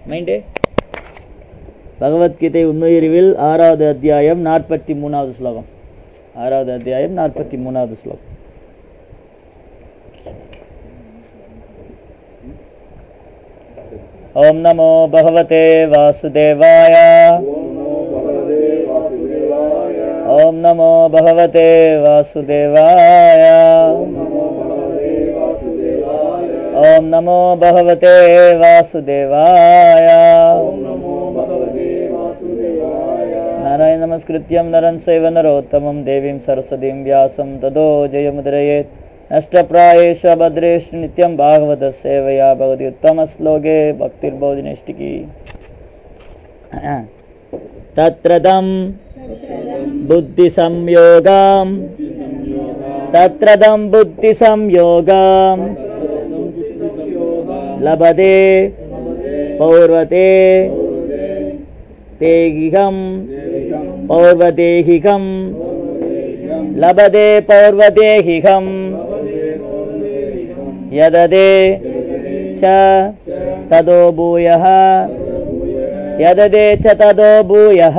Mind Bhagavad Gita உண்மையறிவில் ஆறாவது அத்தியாயம் நாற்பத்தி மூணாவது ஸ்லோகம் ஆறாவது அத்தியாயம் நாற்பத்தி மூணாவது ஸ்லோகம் ஓம் நமோ பகவதே வாசுதேவாய ஓம் நமோ பகவதே வாசுதேவாய ஓம் நமோ பகவதே வாசுதேவாய नारायण नमस्कृत्यं नरं सैव नरोत्तमं देवीं सरस्वतीं व्यासं तदो जयमुदरयेत् नष्टप्रायेष भद्रेश नित्यं भागवतसेवया भवति उत्तमश्लोके भक्तिर्बोधिनिष्टिकी तत्र तं बुद्धिसंयोगां तत्र तं बुद्धिसंयोगां लभते पौर्वते तेगिहं पौर्वदेहिकं लभते पौर्वदेहिकं यददे च तदो भूयः यददे च तदो भूयः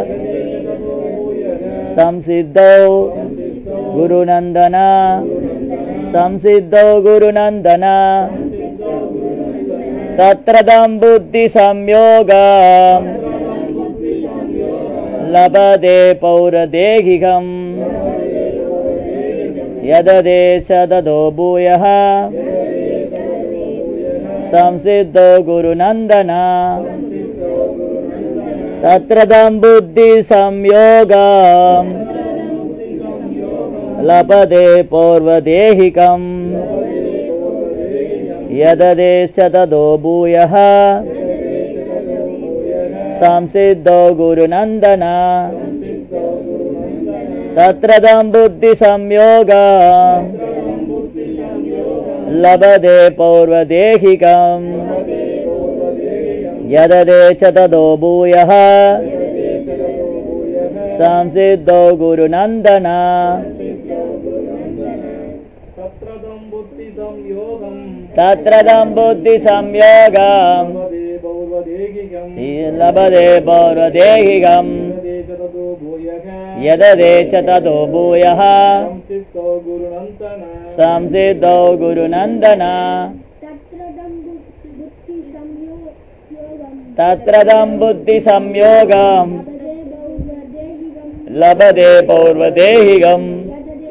संसिद्धौ गुरुनन्दन संसिद्धौ गुरुनन्दन तत्र तं बुद्धिसंयोगम् लभते पौरदेहिकं यददे स ददो भूयः संसिद्धो गुरुनन्दन तत्र तं बुद्धिसंयोगं लभते पौर्वदेहिकं यददे च तदो भूयः संसिद्धो गुरुनन्दन तत्र तं बुद्धिसंयोगं लभते पौर्वदेहिकं यददे च तदो भूयः संसिद्धो गुरुनन्दन तत्रदं बुद्धिसंयोगं तत्र तं बुद्धिसंयोगं भौवदेहिकं लभते पौर्वदेहिकं यदे च ततो भूयः यददे च ततो भूयः संसिद्धो गुरुनन्तन संसिद्धौ गुरुनन्दन तत्र तं बुद्धिसंयोगं तत्र तं बुद्धिसंयोगं लभते पौर्वदेहिकं लभते पौर्वदेहिकं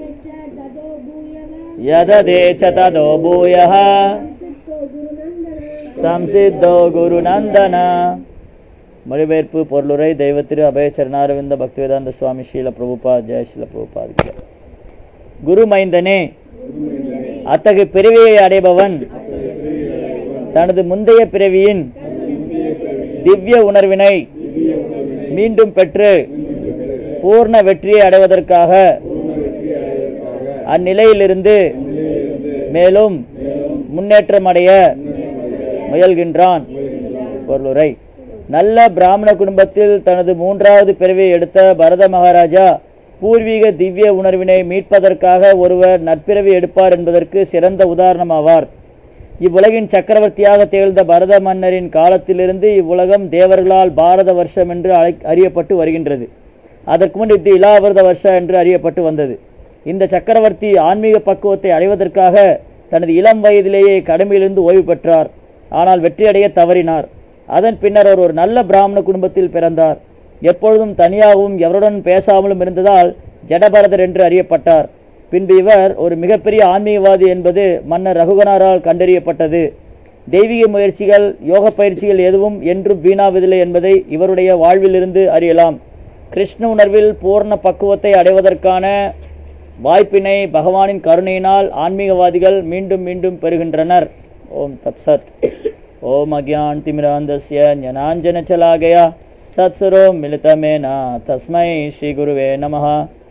यददे च ततो भूयः यददे च ततो भूयः संसिद्धो गुरुनन्दन சம்சித்தோ குருநந்தன மொழிபெயர்ப்பு பொருளுரை தெய்வத்திரு அபய சரணாரவிந்த பக்திவேதாந்த சுவாமி ஸ்ரீல பிரபுபா ஜெய ஸ்ரீல பிரபுபா குரு மைந்தனே அத்தகைய பிறவியை அடைபவன் தனது முந்தைய பிறவியின் திவ்ய உணர்வினை மீண்டும் பெற்று பூர்ண வெற்றியை அடைவதற்காக அந்நிலையிலிருந்து மேலும் முன்னேற்றம் அடைய முயல்கின்றான் பொருளுரை நல்ல பிராமண குடும்பத்தில் தனது மூன்றாவது பிறவியை எடுத்த பரத மகாராஜா பூர்வீக திவ்ய உணர்வினை மீட்பதற்காக ஒருவர் நற்பிறவி எடுப்பார் என்பதற்கு சிறந்த உதாரணமாவார் இவ்வுலகின் சக்கரவர்த்தியாக திகழ்ந்த பரத மன்னரின் காலத்திலிருந்து இவ்வுலகம் தேவர்களால் பாரத வருஷம் என்று அழை அறியப்பட்டு வருகின்றது அதற்கு முன் இது இலாவிரத வருஷம் என்று அறியப்பட்டு வந்தது இந்த சக்கரவர்த்தி ஆன்மீக பக்குவத்தை அடைவதற்காக தனது இளம் வயதிலேயே கடமையிலிருந்து ஓய்வு பெற்றார் ஆனால் வெற்றியடைய தவறினார் அதன் பின்னர் அவர் ஒரு நல்ல பிராமண குடும்பத்தில் பிறந்தார் எப்பொழுதும் தனியாகவும் எவருடன் பேசாமலும் இருந்ததால் ஜடபரதர் என்று அறியப்பட்டார் பின்பு இவர் ஒரு மிகப்பெரிய ஆன்மீகவாதி என்பது மன்னர் ரகுகனாரால் கண்டறியப்பட்டது தெய்வீக முயற்சிகள் யோக பயிற்சிகள் எதுவும் என்றும் வீணாவதில்லை என்பதை இவருடைய வாழ்விலிருந்து அறியலாம் கிருஷ்ண உணர்வில் பூர்ண பக்குவத்தை அடைவதற்கான வாய்ப்பினை பகவானின் கருணையினால் ஆன்மீகவாதிகள் மீண்டும் மீண்டும் பெறுகின்றனர் ஓம் தத்சத் ஓம் அக்யான் திமிராந்தஸ்ய ஞானாஞ்சனச்சலாகயா சத்சுரோ மிலிதமேன தஸ்மை ஸ்ரீ குருவே நமः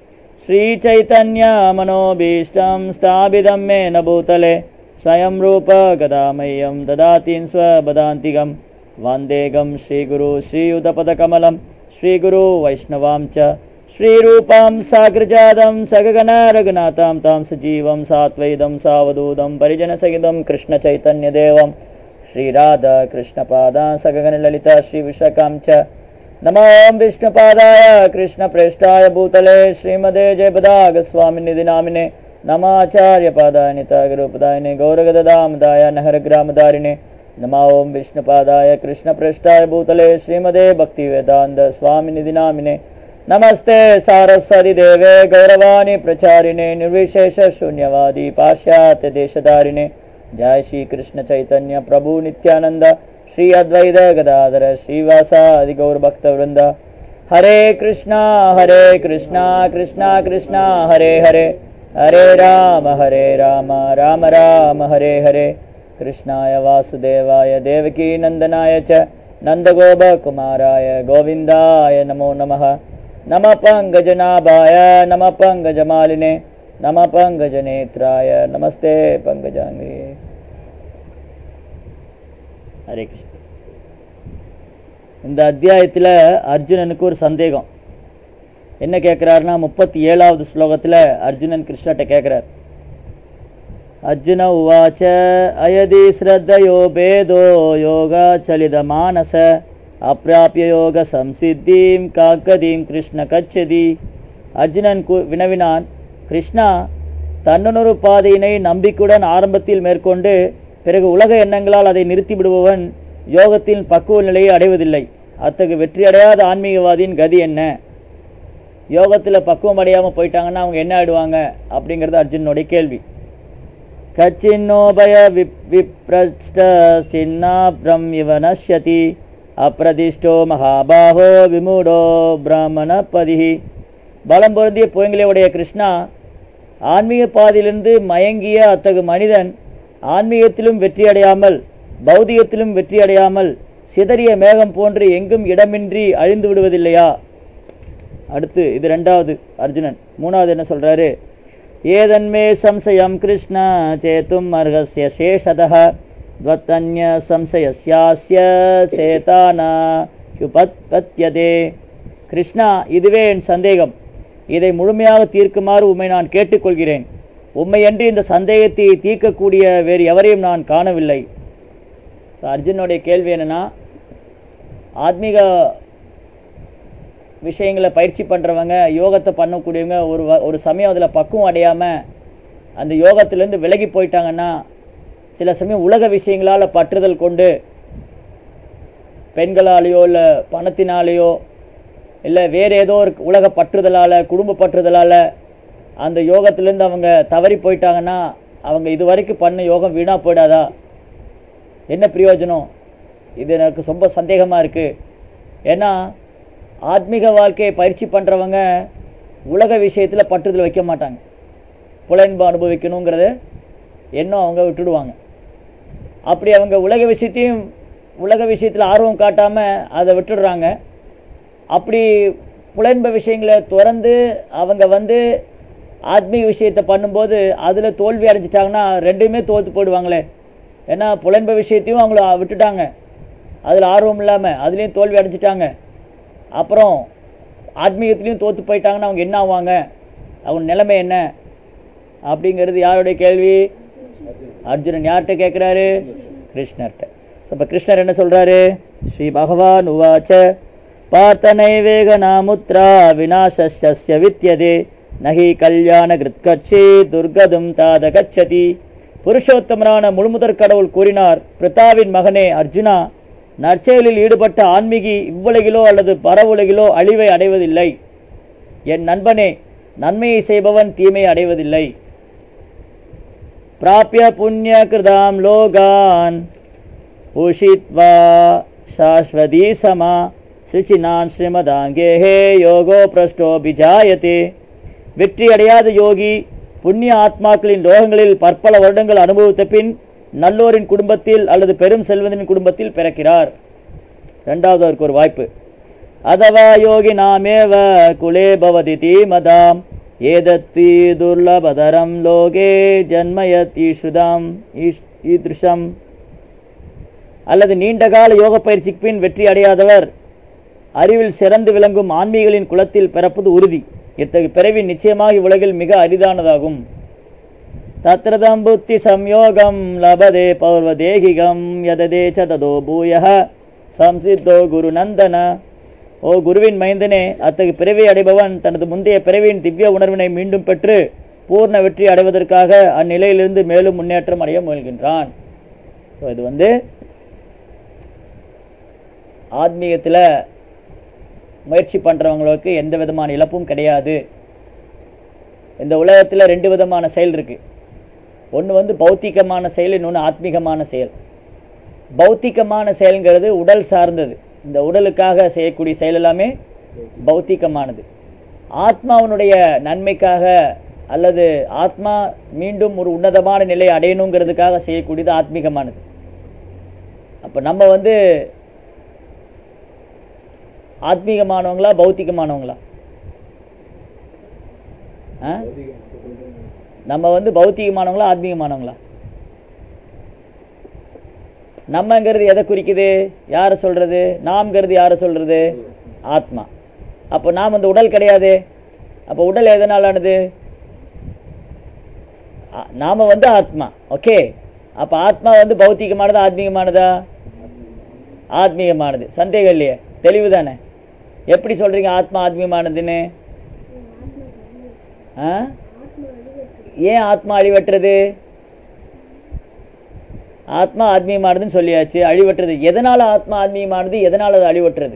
श्रीचैतन्यमनोभीष्टं स्थापितं मे न भूतले स्वयं रूप गदा मह्यं ददातीं स्वपदान्तिकं वन्देगं श्रीगुरु श्रीयुतपदकमलं श्रीगुरु वैष्णवां च श्रीरूपां साग्रजातं सगगन रघुनाथां तां सजीवं सात्वैदं सावधूतं परिजनसहितं कृष्णचैतन्यदेवं श्रीराधा कृष्णपादा सगगनललिता श्रीविशाखां च नमो विष्णुपादाय कृष्णप्रेष्ठाय भूतले श्रीमदे जयपदागस्वामिनिधि नामिने नमाचार्यपादाय नितागुरुपदायिने गौरगददामदाय नहरग्रामदारिणे नमो ओं विष्णुपादाय कृष्णप्रेष्ठाय भूतले श्रीमदे भक्तिवेदान्त स्वामिनिधि नामिने नमस्ते सारस्वती देवे गौरवाणी प्रचारिणे निर्विशेष शून्यवादी पाश्चात्य देशधारिणे जय श्री कृष्ण चैतन्य प्रभु नित्यानंद श्री अद्वैत गदाधर श्रीवासा आदि गौर भक्त वृंद हरे कृष्णा हरे कृष्णा कृष्णा कृष्णा हरे हरे हरे राम हरे राम राम राम हरे हरे कृष्णाय वासुदेवाय देवकी नन्दनाय च नन्दगोपकुमाराय गोविन्दाय नमो नमः नमः पङ्कजनाभाय नमः पङ्कजमालिने नमः पङ्कजनेत्राय नमस्ते पङ्कजाङ्गे ஹரே கிருஷ்ண இந்த அத்தியாயத்தில் அர்ஜுனனுக்கு ஒரு சந்தேகம் என்ன கேட்குறாருன்னா முப்பத்தி ஏழாவது ஸ்லோகத்தில் அர்ஜுனன் கிருஷ்ணர்கிட்ட கேட்குறார் அர்ஜுன உவாச்ச அயதி ஸ்ரத்தயோ பேதோ யோகா சலித மானச அப்பிராபிய யோக சம்சித்திம் காக்கதீம் கிருஷ்ண கச்சதி அர்ஜுனன் கு வினவினான் கிருஷ்ணா தன்னுணர்வு பாதையினை நம்பிக்கையுடன் ஆரம்பத்தில் மேற்கொண்டு பிறகு உலக எண்ணங்களால் அதை நிறுத்தி விடுபவன் யோகத்தின் பக்குவ நிலையை அடைவதில்லை அத்தகு வெற்றி அடையாத ஆன்மீகவாதியின் கதி என்ன யோகத்தில் பக்குவம் அடையாமல் போயிட்டாங்கன்னா அவங்க என்ன ஆயிடுவாங்க அப்படிங்கிறது அர்ஜுனனுடைய கேள்வி கச்சின்னோபய விப் விப்ரஷ்ட சின்னாப்ரம் இவ நஷ்யதி அப்பிரதிஷ்டோ மகாபாகோ விமூடோ பிராமணபதிஹி பலம் பொருந்திய புயங்களை உடைய கிருஷ்ணா ஆன்மீக பாதையிலிருந்து மயங்கிய அத்தகு மனிதன் ஆன்மீகத்திலும் வெற்றி அடையாமல் பௌதிகத்திலும் வெற்றி அடையாமல் சிதறிய மேகம் போன்று எங்கும் இடமின்றி அழிந்து விடுவதில்லையா அடுத்து இது ரெண்டாவது அர்ஜுனன் மூணாவது என்ன சொல்றாரு ஏதன்மே சம்சயம் கிருஷ்ண சேத்தும் அர்ஹஸ்ய சேஷதः त्वत्तन्य संशयस्यास्य சேதானா யுபத்பத்யதே கிருஷ்ணா இதுவே என் சந்தேகம் இதை முழுமையாக தீர்க்குமாறு உம்மை நான் கேட்டுக்கொள்கிறேன் உம்மையன்றி இந்த சந்தேகத்தை தீர்க்கக்கூடிய வேறு எவரையும் நான் காணவில்லை So, அர்ஜுனுடைய கேள்வி என்னன்னா ஆத்மீக விஷயங்களை பயிற்சி பண்ணுறவங்க யோகத்தை பண்ணக்கூடியவங்க ஒரு வ- ஒரு சமயம் அதில் பக்குவம் அடையாமல் அந்த யோகத்திலேருந்து விலகி போயிட்டாங்கன்னா சில சமயம் உலக விஷயங்களால் பற்றுதல் கொண்டு பெண்களாலேயோ இல்லை பணத்தினாலேயோ இல்லை வேறு ஏதோ ஒரு உலக பற்றுதலால் குடும்ப பற்றுதலால் அந்த யோகத்திலேருந்து அவங்க தவறி போயிட்டாங்கன்னா அவங்க இது வரைக்கும் பண்ண யோகம் வீணாக போயிடாதா என்ன பிரயோஜனம் இது எனக்கு ரொம்ப சந்தேகமாக இருக்குது ஏன்னா ஆத்மீக வாழ்க்கையை பயிற்சி பண்ணுறவங்க உலக விஷயத்தில் பற்றுதல் வைக்க மாட்டாங்க புலன்பு அனுபவிக்கணுங்கிறத எண்ணம் அவங்க விட்டுடுவாங்க அப்படி அவங்க உலக விஷயத்தையும் உலக விஷயத்தில் ஆர்வம் காட்டாமல் அதை விட்டுடுறாங்க அப்படி புலன்ப விஷயங்களை துறந்து அவங்க வந்து ஆத்மீக விஷயத்தை பண்ணும்போது அதில் தோல்வி அடைஞ்சிட்டாங்கன்னா ரெண்டுமே தோற்று போயிடுவாங்களே ஏன்னா புலன்ப விஷயத்தையும் அவங்கள விட்டுட்டாங்க அதில் ஆர்வம் இல்லாமல் அதுலேயும் தோல்வி அடைஞ்சிட்டாங்க அப்புறம் ஆத்மீகத்துலேயும் தோற்று போயிட்டாங்கன்னா அவங்க என்ன ஆவாங்க அவங்க நிலைமை என்ன அப்படிங்கிறது யாருடைய கேள்வி அர்ஜுனன் யார்கிட்ட கேட்குறாரு கிருஷ்ணர்கிட்ட ஸோ இப்போ கிருஷ்ணர் என்ன சொல்கிறாரு ஸ்ரீ பகவான் உவாச்ச பார்த்தனைவேக நாமுத்ரா விநாசஸ்ய வித்யதே நகி கல்யாண கிருத்கட்சி துர்கதும் தாத கச்சதி புருஷோத்தமரான முழுமுதற் கடவுள் கூறினார் பிரித்தாவின் மகனே அர்ஜுனா நற்செயலில் ஈடுபட்ட ஆன்மீகி இவ்வுலகிலோ அல்லது பரவுலகிலோ அழிவை அடைவதில்லை என் நண்பனே நன்மையை செய்பவன் தீமை அடைவதில்லை प्राप्य पुण्यकृतां लोकान् उषित्वा शाश्वती समा சுச்சினான் ஸ்ரீமதாங்கேஹே யோகோ பிரஷ்டோபிஜாயதே வெற்றி அடையாத யோகி புண்ணிய ஆத்மாக்களின் லோகங்களில் பற்பல வருடங்கள் அனுபவித்த பின் நல்லோரின் குடும்பத்தில் அல்லது பெரும் செல்வந்தனின் குடும்பத்தில் பிறக்கிறார் ரெண்டாவது அவருக்கு ஒரு வாய்ப்பு அதவா யோகி நாமேவ குலே பவதி தீமதாம் ஏதத்தி துர்லபதரம் லோகே ஜன்மயத் ஈஷுதாம் ஈஷ் ஈத்ருஷம் அல்லது நீண்டகால யோக பயிற்சிக்கு பின் வெற்றி அடையாதவர் அறிவில் சிறந்து விளங்கும் ஆன்மீகளின் குலத்தில் பிறப்பது உறுதி இத்தகைய பிறவி நிச்சயமாக இவ்வுலகில் மிக அரிதானதாகும் தத்ரதம் புத்தி சம்யோகம் லபதே பௌர்வதேகிகம் யததே ச ததோ பூயः சம்சித்தோ குருநந்தன ஓ குருவின் மைந்தனே அத்தகைய பிறவி அடைபவன் தனது முந்தைய பிறவியின் திவ்ய உணர்வினை மீண்டும் பெற்று பூர்ண வெற்றி அடைவதற்காக அந்நிலையிலிருந்து மேலும் முன்னேற்றம் அடைய முயல்கின்றான் ஸோ இது வந்து ஆத்மீகத்தில் முயற்சி பண்ணுறவங்களுக்கு எந்த விதமான இழப்பும் கிடையாது இந்த உலகத்தில் ரெண்டு விதமான செயல் இருக்கு ஒன்று வந்து பௌத்திகமான செயல் இன்னொன்று ஆத்மீகமான செயல் பௌத்திகமான செயல்ங்கிறது உடல் சார்ந்தது இந்த உடலுக்காக செய்யக்கூடிய செயல் எல்லாமே பௌத்திகமானது ஆத்மாவினுடைய நன்மைக்காக அல்லது ஆத்மா மீண்டும் ஒரு உன்னதமான நிலையை அடையணுங்கிறதுக்காக செய்யக்கூடியது ஆத்மீகமானது அப்போ நம்ம வந்து ஆத்மீகமானவங்களா பௌத்திகமானவங்களா ஆ நம்ம வந்து பௌத்திகமானவங்களா ஆத்மீகமானவங்களா நம்மங்கிறது எதை குறிக்குது யாரை சொல்றது நாம்ங்கிறது யாரை சொல்றது ஆத்மா அப்போ நாம் அந்த உடல் கிடையாது அப்போ உடல் எதனாலானது ஆ- நாம வந்து ஆத்மா ஓகே அப்போ ஆத்மா வந்து பௌத்திகமானதா ஆத்மீகமானதா ஆத்மீகமானது சந்தேகம் இல்லையே தெளிவு தானே எப்படி சொல்றீங்க ஆத்மா ஆத்மீகமானதுன்னு ஆ ஏன் ஆத்மா அழிவற்றது ஆத்மா ஆத்மீயமானதுன்னு சொல்லியாச்சு அழிவற்றது எதனால ஆத்மா ஆத்மீயமானது எதனால அது அழிவற்றது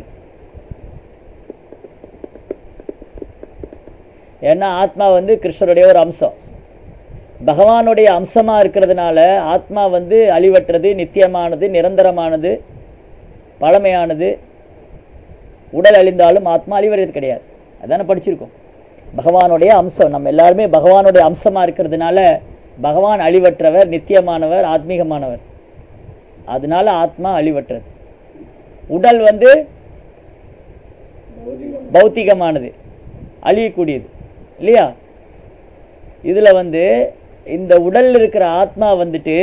ஏன்னா ஆத்மா வந்து கிருஷ்ணருடைய ஒரு அம்சம் பகவானுடைய அம்சமா இருக்கிறதுனால ஆத்மா வந்து அழிவற்றது நித்தியமானது நிரந்தரமானது பழமையானது உடல் அழிந்தாலும் ஆத்மா அழிவறது கிடையாது அதானே படிச்சிருக்கோம் பகவானுடைய அம்சம் நம்ம எல்லாருமே பகவானுடைய அம்சமா இருக்கிறதுனால பகவான் அழிவற்றவர் நித்தியமானவர் ஆத்மீகமானவர் அதனால ஆத்மா அழிவற்றது உடல் வந்து பௌத்திகமானது அழியக்கூடியது இல்லையா இதுல வந்து இந்த உடல்ல இருக்கிற ஆத்மா வந்துட்டு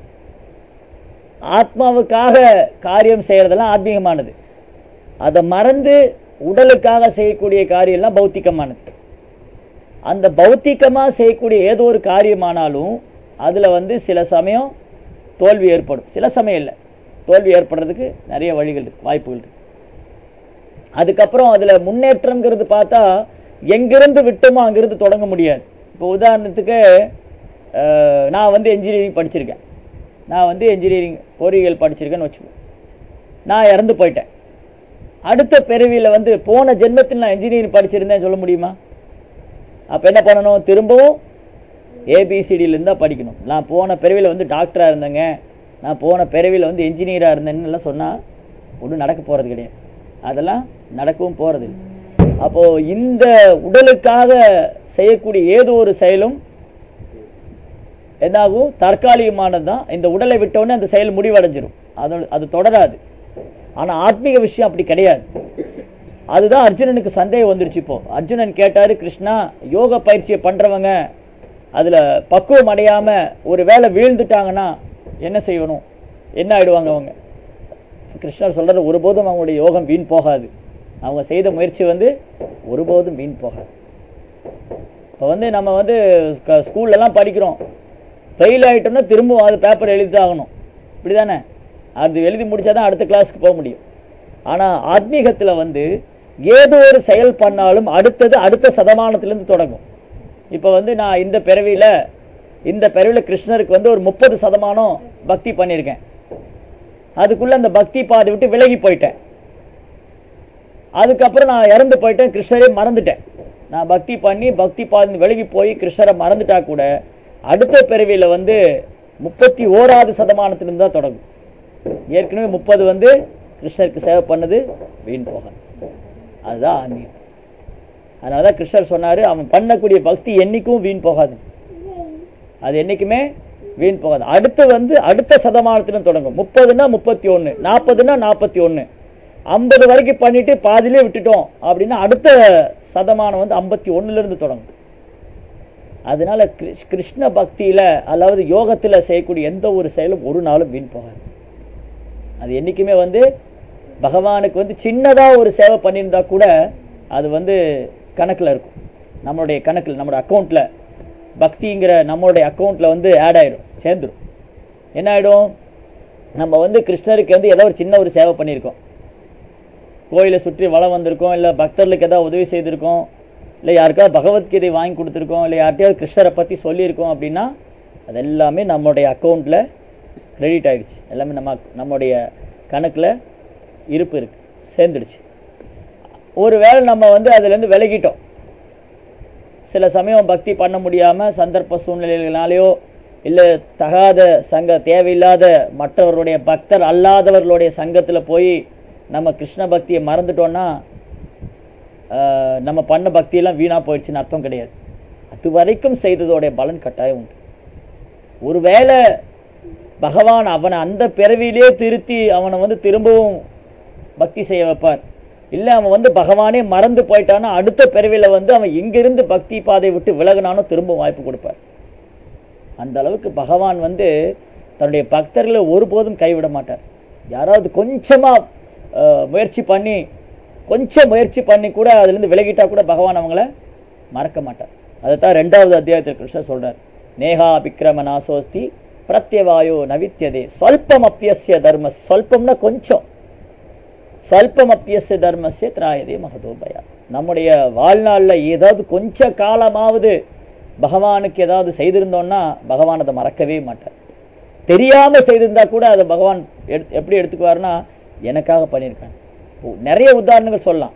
ஆத்மாவுக்காக காரியம் செய்யறதெல்லாம் ஆத்மீகமானது அதை மறந்து உடலுக்காக செய்யக்கூடிய காரியம்லாம் பௌத்திகமானது அந்த பௌத்திகமா செய்யக்கூடிய ஏதோ ஒரு காரியமானாலும் அதுல வந்து சில சமயம் தோல்வி ஏற்படும் சில சமயம் இல்லை தோல்வி ஏற்படுறதுக்கு நிறைய வழிகள் இருக்கு வாய்ப்புகள் இருக்கு அதுக்கப்புறம் அதுல முன்னேற்றம்ங்கிறது பார்த்தா எங்கிருந்து விட்டோமோ அங்கிருந்து தொடங்க முடியாது இப்போ உதாரணத்துக்கு அஹ், நான் வந்து என்ஜினியரிங் படிச்சிருக்கேன் நான் வந்து என்ஜினியரிங் பொறியியல் படிச்சிருக்கேன்னு வச்சுக்கோ நான் இறந்து போயிட்டேன் அடுத்த பிறவியில் வந்து போன ஜென்மத்தில் நான் என்ஜினியரிங் படிச்சிருந்தேன் சொல்ல முடியுமா அப்போ என்ன பண்ணணும் திரும்பவும் ஏபிசிடியிலேருந்து தான் படிக்கணும் நான் போன பிறவியில் வந்து டாக்டராக இருந்தேங்க நான் போன பிறவியில் வந்து என்ஜினியராக இருந்தேன்னு எல்லாம் சொன்னால் ஒன்றும் நடக்க போகிறது கிடையாது அதெல்லாம் நடக்கவும் போகிறது அப்போது இந்த உடலுக்காக செய்யக்கூடிய ஏதோ ஒரு செயலும் என்னாகும் தற்காலிகமானது தான் இந்த உடலை விட்டோடனே அந்த செயல் முடிவடைஞ்சிரும் அது அது தொடராது ஆனால் ஆத்மீக விஷயம் அப்படி கிடையாது அதுதான் அர்ஜுனனுக்கு சந்தேகம் வந்துருச்சு இப்போ அர்ஜுனன் கேட்டாரு கிருஷ்ணா யோக பயிற்சியை பண்றவங்க அதுல பக்குவம் அடையாம ஒரு வேளை வீழ்ந்துட்டாங்கன்னா என்ன செய்யணும் என்ன ஆயிடுவாங்க அவங்க கிருஷ்ணர் சொல்றாரு ஒருபோதும் அவங்களுடைய யோகம் வீண் போகாது அவங்க செய்த முயற்சி வந்து ஒருபோதும் வீண் போகாது இப்போ வந்து நம்ம வந்து க- ஸ்கூல்ல எல்லாம் படிக்கிறோம் ஃபெயில் ஆயிட்டோம்னா திரும்பவும் அது பேப்பர் எழுதி தான் ஆகணும் இப்படி தானே அது எழுதி முடிச்சாதான் அடுத்த கிளாஸ்க்கு போக முடியும் ஆனா ஆத்மீகத்துல வந்து ஏதோ ஒரு செயல் பண்ணாலும் அடுத்தது அடுத்த சதமானத்திலிருந்து தொடங்கும் இப்போ வந்து நான் இந்த பிறவியில இந்த பிறவியில கிருஷ்ணருக்கு வந்து ஒரு முப்பது சதமானம் பக்தி பண்ணியிருக்கேன் அதுக்குள்ள அந்த பக்தி பாதை விட்டு விலகி போயிட்டேன் அதுக்கப்புறம் நான் இறந்து போயிட்டேன் கிருஷ்ணரே மறந்துட்டேன் நான் பக்தி பண்ணி பக்தி பாதை விலகி போய் கிருஷ்ணரை மறந்துட்டா கூட அடுத்த பிறவியில வந்து முப்பத்தி ஓராவது சதமானத்திலிருந்து தான் தொடங்கும் ஏற்கனவே முப்பது வந்து கிருஷ்ணருக்கு சேவை பண்ணது வீண் போகாது அதுதான் ஆன்மீகம் அதனால தான் கிருஷ்ணர் சொன்னாரு அவன் பண்ணக்கூடிய பக்தி என்னைக்கும் வீண் போகாது அது என்னைக்குமே வீண் போகாது அடுத்து வந்து அடுத்த சதமானத்திலும் தொடங்கும் முப்பதுன்னா முப்பத்தி ஒன்று நாற்பதுன்னா நாற்பத்தி ஒன்று ஐம்பது வரைக்கும் பண்ணிட்டு பாதியிலே விட்டுட்டோம் அப்படின்னா அடுத்த சதமானம் வந்து ஐம்பத்தி இருந்து தொடங்கும் அதனால கிருஷ்- கிருஷ்ண பக்தியில அதாவது யோகத்துல செய்யக்கூடிய எந்த ஒரு செயலும் ஒரு நாளும் வீண் போகாது அது என்னைக்குமே வந்து பகவானுக்கு வந்து சின்னதா ஒரு சேவை பண்ணியிருந்தா கூட அது வந்து கணக்குல இருக்கும் நம்மளுடைய கணக்கில் நம்மளோட அக்கௌண்ட்ல பக்திங்கிற நம்மளுடைய அக்கௌண்ட்டில் வந்து ஆட் ஆயிடும் சேர்ந்துடும் என்ன ஆகிடும் நம்ம வந்து கிருஷ்ணருக்கு வந்து ஏதோ ஒரு சின்ன ஒரு சேவை பண்ணியிருக்கோம் கோயிலை சுற்றி வளம் வந்திருக்கோம் இல்லை பக்தர்களுக்கு ஏதாவது உதவி செய்திருக்கோம் இல்லை யாருக்காவது பகவத்கீதை வாங்கி கொடுத்துருக்கோம் இல்லை யார்கிட்டயாவது கிருஷ்ணரை பற்றி சொல்லியிருக்கோம் அப்படின்னா அது எல்லாமே நம்மளுடைய அக்கௌண்ட்டில் கிரெடிட் ஆயிடுச்சு எல்லாமே நம்ம நம்முடைய கணக்கில் இருப்பு இருக்கு சேர்ந்துடுச்சு ஒருவேளை நம்ம வந்து அதுலேருந்து விலகிட்டோம் சில சமயம் பக்தி பண்ண முடியாமல் சந்தர்ப்ப சூழ்நிலைகளாலேயோ இல்லை தகாத சங்க தேவையில்லாத மற்றவர்களுடைய பக்தர் அல்லாதவர்களுடைய சங்கத்தில் போய் நம்ம கிருஷ்ண பக்தியை மறந்துட்டோம்னா ஆஹ், நம்ம பண்ண பக்தியெல்லாம் வீணாக போயிடுச்சுன்னு அர்த்தம் கிடையாது அது வரைக்கும் செய்ததோடைய பலன் கட்டாயம் உண்டு ஒருவேளை பகவான் அவனை அந்த பிறவியிலே திருத்தி அவனை வந்து திரும்பவும் பக்தி செய்ய வைப்பார் இல்லை அவன் வந்து பகவானே மறந்து போயிட்டான்னா அடுத்த பிறவியில் வந்து அவன் எங்கிருந்து பக்தி பாதை விட்டு விலகினானோ திரும்ப வாய்ப்பு கொடுப்பார் அந்த அளவுக்கு பகவான் வந்து தன்னுடைய பக்தர்களை ஒருபோதும் கைவிட மாட்டார் யாராவது கொஞ்சமாக முயற்சி பண்ணி கொஞ்சம் முயற்சி பண்ணி கூட அதுலேருந்து விலகிட்டா கூட பகவான் அவங்கள மறக்க மாட்டார் அதைத்தான் ரெண்டாவது அத்தியாயத்தில் கிருஷ்ணர் சொல்றார் நேஹா விக்ரம நாசோஸ்தி பிரத்யவாயோ நவித்யதே ஸ்வல்பம் அப்பியசிய தர்ம ஸ்வல்பம்னா கொஞ்சம் ஸ்வல்பம் அப்பியசிய தர்மஸ்ய திராயதே மகதோபயா நம்முடைய வாழ்நாளில் ஏதாவது கொஞ்ச காலமாவது பகவானுக்கு ஏதாவது செய்திருந்தோம்னா பகவான் அதை மறக்கவே மாட்டார் தெரியாம செய்திருந்தா கூட அதை பகவான் எடுத்து எப்படி எடுத்துக்குவாருன்னா எனக்காக பண்ணியிருக்காங்க ஓ, நிறைய உதாரணங்கள் சொல்லலாம்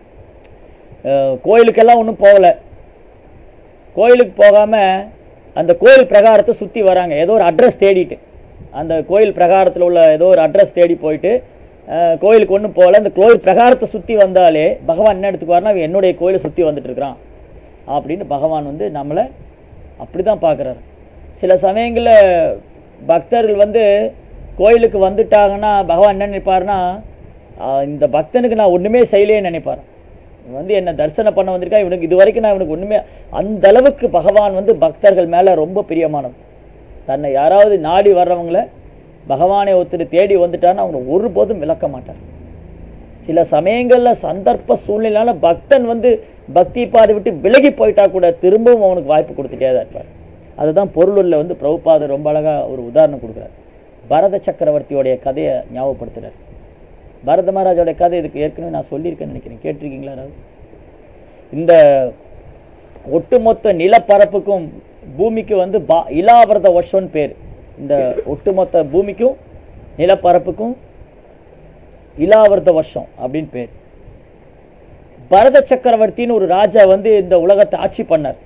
அஹ், கோயிலுக்கெல்லாம் ஒன்றும் போகலை கோயிலுக்கு போகாம அந்த கோயில் பிரகாரத்தை சுற்றி வராங்க ஏதோ ஒரு அட்ரஸ் தேடிட்டு அந்த கோயில் பிரகாரத்தில் உள்ள ஏதோ ஒரு அட்ரஸ் தேடி போயிட்டு அஹ், கோயிலுக்கு ஒன்றும் போகல அந்த கோயில் பிரகாரத்தை சுற்றி வந்தாலே பகவான் என்ன எடுத்துக்குவாருன்னா அவன் என்னுடைய கோயிலை சுற்றி வந்துட்டு இருக்கிறான் அப்படின்னு பகவான் வந்து நம்மளை அப்படி தான் பார்க்குறாரு சில சமயங்களில் பக்தர்கள் வந்து கோயிலுக்கு வந்துட்டாங்கன்னா பகவான் என்ன நினைப்பாருன்னா ஆஹ், இந்த பக்தனுக்கு நான் ஒன்றுமே செய்யலேன்னு நினைப்பார் இவன் வந்து என்ன தரிசனம் பண்ண வந்திருக்கா இவனுக்கு இது வரைக்கும் நான் இவனுக்கு ஒன்றுமே அந்த அளவுக்கு பகவான் வந்து பக்தர்கள் மேலே ரொம்ப பிரியமானவன் தன்னை யாராவது நாடி வர்றவங்கள பகவானை ஒருத்தர் தேடி வந்துட்டான்னா அவங்க ஒருபோதும் விளக்க மாட்டார் சில சமயங்கள்ல சந்தர்ப்ப சூழ்நிலையால பக்தன் வந்து பக்தி பாதை விட்டு விலகி போயிட்டா கூட திரும்பவும் அவனுக்கு வாய்ப்பு கொடுத்துட்டே தான் இருப்பார் அதுதான் பொருளுள்ள வந்து பிரபுபாதர் ரொம்ப அழகா ஒரு உதாரணம் கொடுக்குறார் பரத சக்கரவர்த்தியோடைய கதையை ஞாபகப்படுத்துறார் பரத மகாராஜோட கதை இதுக்கு ஏற்கனவே நான் சொல்லியிருக்கேன்னு நினைக்கிறேன் கேட்டிருக்கீங்களா யாராவது? இந்த ஒட்டுமொத்த நிலப்பரப்புக்கும் பூமிக்கு வந்து பா இலாவிரத வருஷம்னு பேர் இந்த ஒட்டுமொத்த பூமிக்கும் நிலப்பரப்புக்கும் இலாவிரத வருஷம் அப்படின்னு பேர் பரத சக்கரவர்த்தின்னு ஒரு ராஜா வந்து இந்த உலகத்தை ஆட்சி பண்ணார்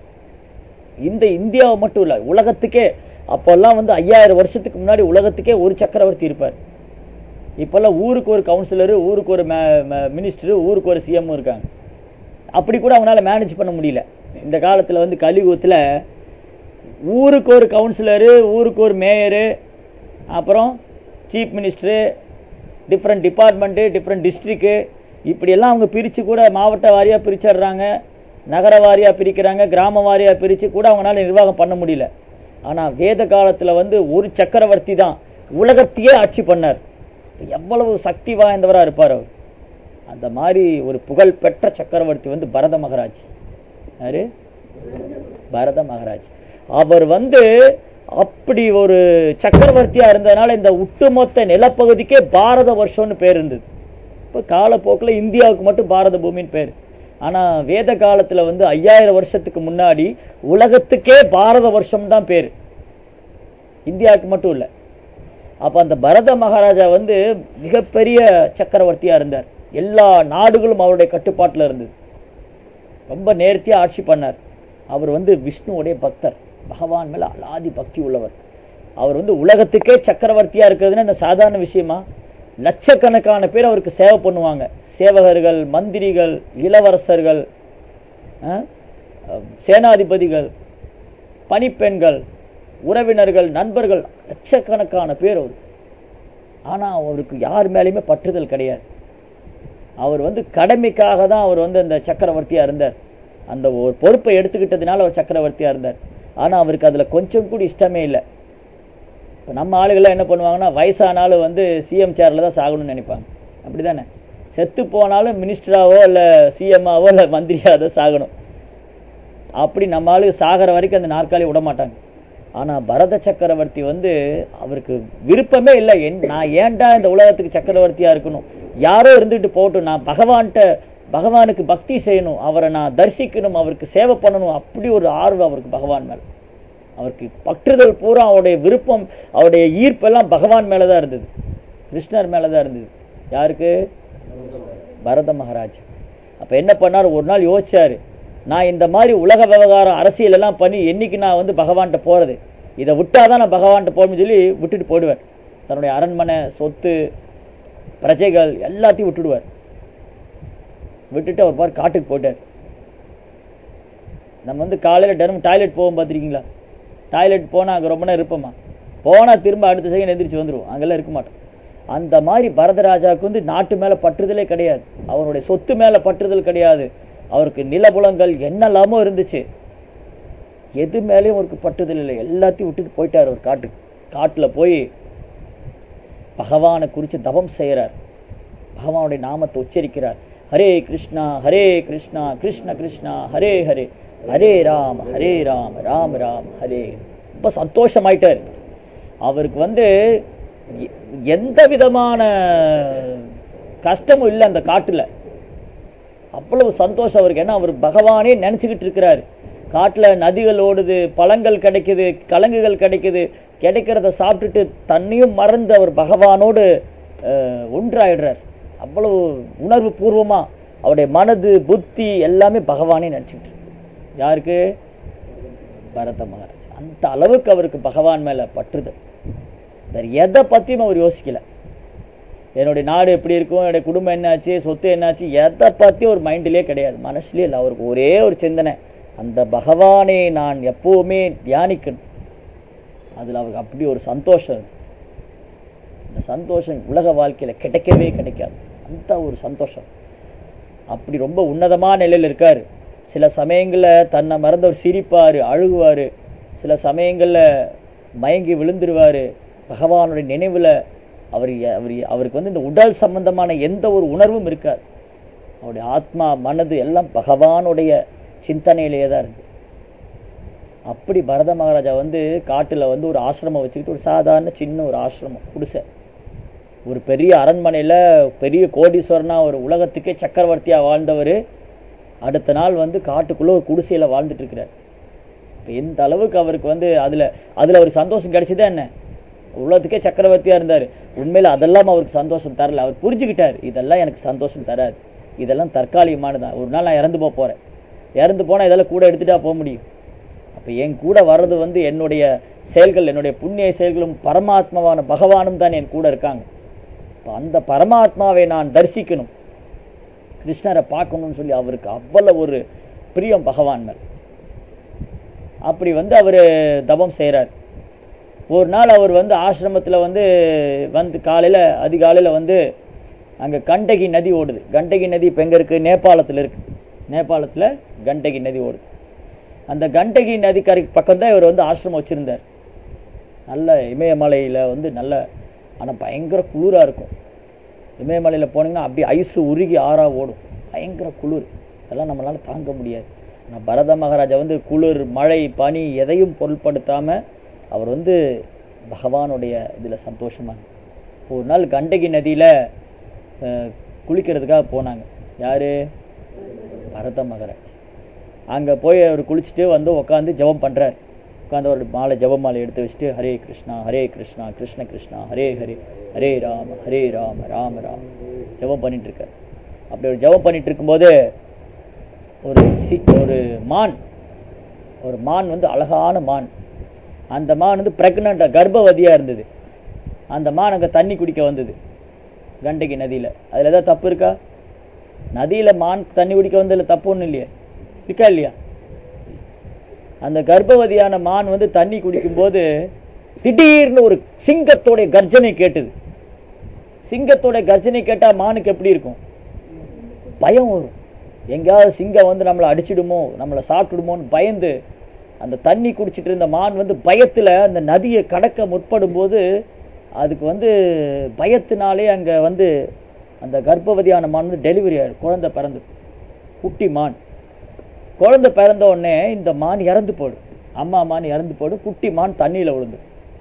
இந்த இந்தியாவை மட்டும் இல்லை உலகத்துக்கே அப்போல்லாம் வந்து ஐயாயிரம் வருஷத்துக்கு முன்னாடி உலகத்துக்கே ஒரு சக்கரவர்த்தி இருப்பார் இப்போல்லாம் ஊருக்கு ஒரு கவுன்சிலரு ஊருக்கு ஒரு மினிஸ்டரு ஊருக்கு ஒரு சிஎம் இருக்காங்க அப்படி கூட அவங்களால மேனேஜ் பண்ண முடியல இந்த காலத்தில் வந்து கலியுகத்தில் ஊருக்கு ஒரு கவுன்சிலரு ஊருக்கு ஒரு மேயரு அப்புறம் chief minister different department different district இப்படியெல்லாம் அவங்க பிரித்து கூட மாவட்ட வாரியாக பிரிச்சிடுறாங்க நகர வாரியாக பிரிக்கிறாங்க கிராம வாரியாக பிரித்து கூட அவங்களால நிர்வாகம் பண்ண முடியல ஆனால் வேத காலத்தில் வந்து ஒரு சக்கரவர்த்தி தான் உலகத்தையே ஆட்சி பண்ணார் எவ்வளவு சக்தி வாய்ந்தவராக இருப்பார் அவர் அந்த மாதிரி ஒரு புகழ்பெற்ற சக்கரவர்த்தி வந்து பரத மகாராஜ் யாரு பரத மகாராஜ் அவர் வந்து அப்படி ஒரு சக்கரவர்த்தியா இருந்ததுனால இந்த ஒட்டுமொத்த நிலப்பகுதிக்கே பாரத வருஷம்னு பேர் இருந்தது இப்போ காலப்போக்கில் இந்தியாவுக்கு மட்டும் பாரத பூமின்னு பேர் ஆனா வேத காலத்துல வந்து ஐயாயிரம் வருஷத்துக்கு முன்னாடி உலகத்துக்கே பாரத வருஷம் தான் பேர் இந்தியாவுக்கு மட்டும் இல்லை அப்ப அந்த பரத மகாராஜா வந்து மிகப்பெரிய சக்கரவர்த்தியா இருந்தார் எல்லா நாடுகளும் அவருடைய கட்டுப்பாட்டுல இருந்தது ரொம்ப நேர்த்தியா ஆட்சி பண்ணார் அவர் வந்து விஷ்ணுவுடைய பக்தர் பகவான் மேல அலாதி பக்தி உள்ளவர் அவர் வந்து உலகத்துக்கே சக்கரவர்த்தியா இருக்கிறதுன்னா இந்த சாதாரண விஷயமா லட்சக்கணக்கான பேர் அவருக்கு சேவை பண்ணுவாங்க சேவகர்கள் மந்திரிகள் இளவரசர்கள் ஆ, அஹ், சேனாதிபதிகள் பணிப்பெண்கள் உறவினர்கள் நண்பர்கள் லட்சக்கணக்கான பேர் அவர் ஆனா அவருக்கு யார் மேலேயுமே பற்றுதல் கிடையாது அவர் வந்து கடமைக்காக தான் அவர் வந்து அந்த சக்கரவர்த்தியா இருந்தார் அந்த ஒரு பொறுப்பை எடுத்துக்கிட்டதுனால அவர் சக்கரவர்த்தியா இருந்தார் ஆனா அவருக்கு அதுல கொஞ்சம் கூட இஷ்டமே இல்லை இப்போ நம்ம ஆளுகள்லாம் என்ன பண்ணுவாங்கன்னா வயசானாலும் வந்து சிஎம் சேர்ல தான் சாகணும்னு நினைப்பாங்க அப்படிதானே செத்து போனாலும் மினிஸ்டராவோ இல்லை சிஎம்மாவோ இல்லை மந்திரியாவோ தான் சாகணும் அப்படி நம்ம ஆளு சாகிற வரைக்கும் அந்த நாற்காலி விட மாட்டாங்க ஆனா பரத சக்கரவர்த்தி வந்து அவருக்கு விருப்பமே இல்லை என் நான் ஏன்டா இந்த உலகத்துக்கு சக்கரவர்த்தியா இருக்கணும் யாரோ இருந்துட்டு போகட்டும் நான் பகவான்கிட்ட பகவானுக்கு பக்தி செய்யணும் அவரை நான் தரிசிக்கணும் அவருக்கு சேவை பண்ணணும் அப்படி ஒரு ஆர்வம் அவருக்கு பகவான் மேல அவருக்கு பற்றுதல் பூரா அவருடைய விருப்பம் அவருடைய ஈர்ப்பெல்லாம் பகவான் மேல தான் இருந்தது கிருஷ்ணர் மேல தான் இருந்தது யாருக்கு பரத மகாராஜ் அப்ப என்ன பண்ணார் ஒரு நாள் யோசிச்சாரு நான் இந்த மாதிரி உலக விவகாரம் அரசியல் எல்லாம் பண்ணி என்னைக்கு நான் வந்து பகவான்கிட்ட போறது இதை விட்டாதான் நான் பகவான்கிட்ட போகணும்னு சொல்லி விட்டுட்டு போயிடுவார் தன்னுடைய அரண்மனை சொத்து பிரஜைகள் எல்லாத்தையும் விட்டுடுவார் விட்டுட்டு அவர் பாரு காட்டுக்கு போயிட்டார் நம்ம வந்து காலையில் தினமும் டாய்லெட் போவோம் பார்த்துருக்கீங்களா டாய்லெட் போனால் அங்கே ரொம்ப நேரம் இருப்போமா போனால் திரும்ப அடுத்த செகண்ட் எந்திரிச்சு வந்துடுவோம் அங்கெல்லாம் இருக்க மாட்டோம் அந்த மாதிரி பரதராஜாவுக்கு வந்து நாட்டு மேலே பற்றுதலே கிடையாது அவருடைய சொத்து மேலே பற்றுதல் கிடையாது அவருக்கு நிலபுலங்கள் என்னெல்லாமோ இருந்துச்சு எது மேலேயும் அவருக்கு பற்றுதல் இல்லை எல்லாத்தையும் விட்டுட்டு போயிட்டார் ஒரு காட்டுக்கு காட்டில் போய் பகவானை குறித்து தவம் செய்கிறார் பகவானுடைய நாமத்தை உச்சரிக்கிறார் ஹரே கிருஷ்ணா ஹரே கிருஷ்ணா கிருஷ்ண கிருஷ்ணா ஹரே ஹரே ஹரே ராம ஹரே ராம ராம ராம ஹரே ரொம்ப சந்தோஷமாயிட்டார் அவருக்கு வந்து எ- எந்த விதமான கஷ்டமும் இல்லை அந்த காட்டுல அவ்வளவு சந்தோஷம் அவருக்கு ஏன்னா அவர் பகவானே நினச்சிக்கிட்டு இருக்கிறாரு காட்டில் நதிகள் ஓடுது பழங்கள் கிடைக்குது கலங்குகள் கிடைக்குது கிடைக்கிறத சாப்பிட்டுட்டு தன்னையும் மறந்து அவர் பகவானோடு அஹ், ஒன்றாயிடுறார் அவ்வளவு உணர்வு பூர்வமாக அவருடைய மனது புத்தி எல்லாமே பகவானே நினச்சிக்கிட்டு இருக்கு. யாருக்கு பரத மகாராஜ் அந்த அளவுக்கு அவருக்கு பகவான் மேலே பற்றுதல் வேறு எதை பற்றியும் அவர் யோசிக்கல என்னுடைய நாடு எப்படி இருக்கும் என்னுடைய குடும்பம் என்னாச்சு சொத்து என்னாச்சு எதை பற்றி ஒரு மைண்டிலே கிடையாது மனசுலேயே இல்லை அவருக்கு ஒரே ஒரு சிந்தனை அந்த பகவானை நான் எப்போவுமே தியானிக்கணும் அதில் அவருக்கு அப்படி ஒரு சந்தோஷம் இருக்கு. இந்த சந்தோஷம் உலக வாழ்க்கையில் கிடைக்கவே கிடைக்காது அந்த ஒரு சந்தோஷம் அப்படி ரொம்ப உன்னதமான நிலையில் இருக்கார் சில சமயங்களில் தன்னை மறந்தவர் சிரிப்பார் அழுகுவார் சில சமயங்களில் மயங்கி விழுந்துருவார் பகவானுடைய நினைவில் அவர் எ- அவர் எ- அவருக்கு வந்து இந்த உடல் சம்பந்தமான எந்த ஒரு உணர்வும் இருக்காது அவருடைய ஆத்மா மனது எல்லாம் பகவானுடைய சிந்தனையிலேயே தான் இருக்கு அப்படி பரத மகாராஜா வந்து காட்டில் வந்து ஒரு ஆசிரமம் வச்சுக்கிட்டு ஒரு சாதாரண சின்ன ஒரு ஆசிரமம் குடிசை ஒரு பெரிய அரண்மனையில் பெரிய கோடீஸ்வரனா ஒரு உலகத்துக்கே சக்கரவர்த்தியாக வாழ்ந்தவர் அடுத்த நாள் வந்து காட்டுக்குள்ளே ஒரு குடிசையில் வாழ்ந்துட்டு இருக்கிறார் இப்போ எந்த அளவுக்கு அவருக்கு வந்து அதில் அதில் ஒரு சந்தோஷம் கிடைச்சதா என்ன உலகத்துக்கே சக்கரவர்த்தியாக இருந்தார் உண்மையில் அதெல்லாம் அவருக்கு சந்தோஷம் தரல அவர் புரிஞ்சுக்கிட்டார் இதெல்லாம் எனக்கு சந்தோஷம் தராது இதெல்லாம் தற்காலிகமானதான் ஒரு நாள் நான் இறந்து போக போகிறேன் இறந்து போனால் இதெல்லாம் கூட எடுத்துட்டா போக முடியும் அப்போ என் கூட வர்றது வந்து என்னுடைய செயல்கள் என்னுடைய புண்ணிய செயல்களும் பரமாத்மாவான பகவானும் தான் என் கூட இருக்காங்க இப்போ அந்த பரமாத்மாவை நான் தரிசிக்கணும் கிருஷ்ணரை பார்க்கணும்னு சொல்லி அவருக்கு அவ்வளவு ஒரு பிரியம் பகவான் மேல் அப்படி வந்து அவர் தபம் செய்கிறார் ஒரு நாள் அவர் வந்து ஆசிரமத்தில் வந்து வந்து காலையில் அதிகாலையில் வந்து அங்கே கண்டகி நதி ஓடுது கண்டகி நதி இப்போ எங்கே இருக்குது நேபாளத்தில் இருக்குது நேபாளத்தில் கண்டகி நதி ஓடுது அந்த கண்டகி நதிக்கரை பக்கம் தான் இவர் வந்து ஆசிரமம் வச்சுருந்தார் நல்ல இமயமலையில் வந்து நல்ல ஆனால் பயங்கர குளிராக இருக்கும் இமயமலையில் போனீங்கன்னா அப்படியே ஐஸு உருகி ஆறா ஓடும் பயங்கர குளிர் அதெல்லாம் நம்மளால தாங்க முடியாது ஆனால் பரத மகாராஜா வந்து குளிர் மழை பனி எதையும் பொருட்படுத்தாமல் அவர் வந்து பகவானுடைய இதில் சந்தோஷமாக ஒரு நாள் கண்டகி நதியில் குளிக்கிறதுக்காக போனாங்க யார் பரத மகாராஜ் அங்கே போய் அவர் குளிச்சுட்டு வந்து உட்காந்து ஜெபம் பண்ணுறார் உட்காந்து ஒரு மாலை ஜெப மாலை எடுத்து வச்சுட்டு ஹரே கிருஷ்ணா ஹரே கிருஷ்ணா கிருஷ்ண கிருஷ்ணா ஹரே ஹரே ஹரே ராம ஹரே ராம ராம ராம ஜெபம் பண்ணிட்டு இருக்கார் அப்படி ஒரு ஜெபம் பண்ணிட்டு இருக்கும்போது ஒரு சி ஒரு மான் ஒரு மான் வந்து அழகான மான் அந்த மான் வந்து ப்ரெக்னெண்ட்டாக கர்ப்பவதியாக இருந்தது அந்த மான் அங்கே தண்ணி குடிக்க வந்தது கண்டகி நதியில் அதில் ஏதாவது தப்பு இருக்கா நதியில் மான் தண்ணி குடிக்க வந்ததில் தப்பு ஒன்றும் இல்லையே இருக்கா இல்லையா அந்த கர்ப்பவதியான மான் வந்து தண்ணி குடிக்கும்போது திடீர்னு ஒரு சிங்கத்தோடைய கர்ஜனை கேட்டது சிங்கத்தோட கர்ஜனை கேட்டால் மானுக்கு எப்படி இருக்கும் பயம் வரும் எங்கேயாவது சிங்கம் வந்து நம்மளை அடிச்சிடுமோ நம்மளை சாப்பிட்டுடுமோன்னு பயந்து அந்த தண்ணி குடிச்சிட்டு இருந்த மான் வந்து பயத்தில் அந்த நதியை கடக்க முற்படும்போது அதுக்கு வந்து பயத்தினாலே அங்கே வந்து அந்த கர்ப்பவதியான மான் வந்து டெலிவரி ஆயிடும் குழந்தை பிறந்து குட்டி மான் குழந்தை பிறந்த உடனே இந்த மான் இறந்து போடும் அம்மா மான் இறந்து போடும் குட்டி மான் தண்ணியில விழுந்து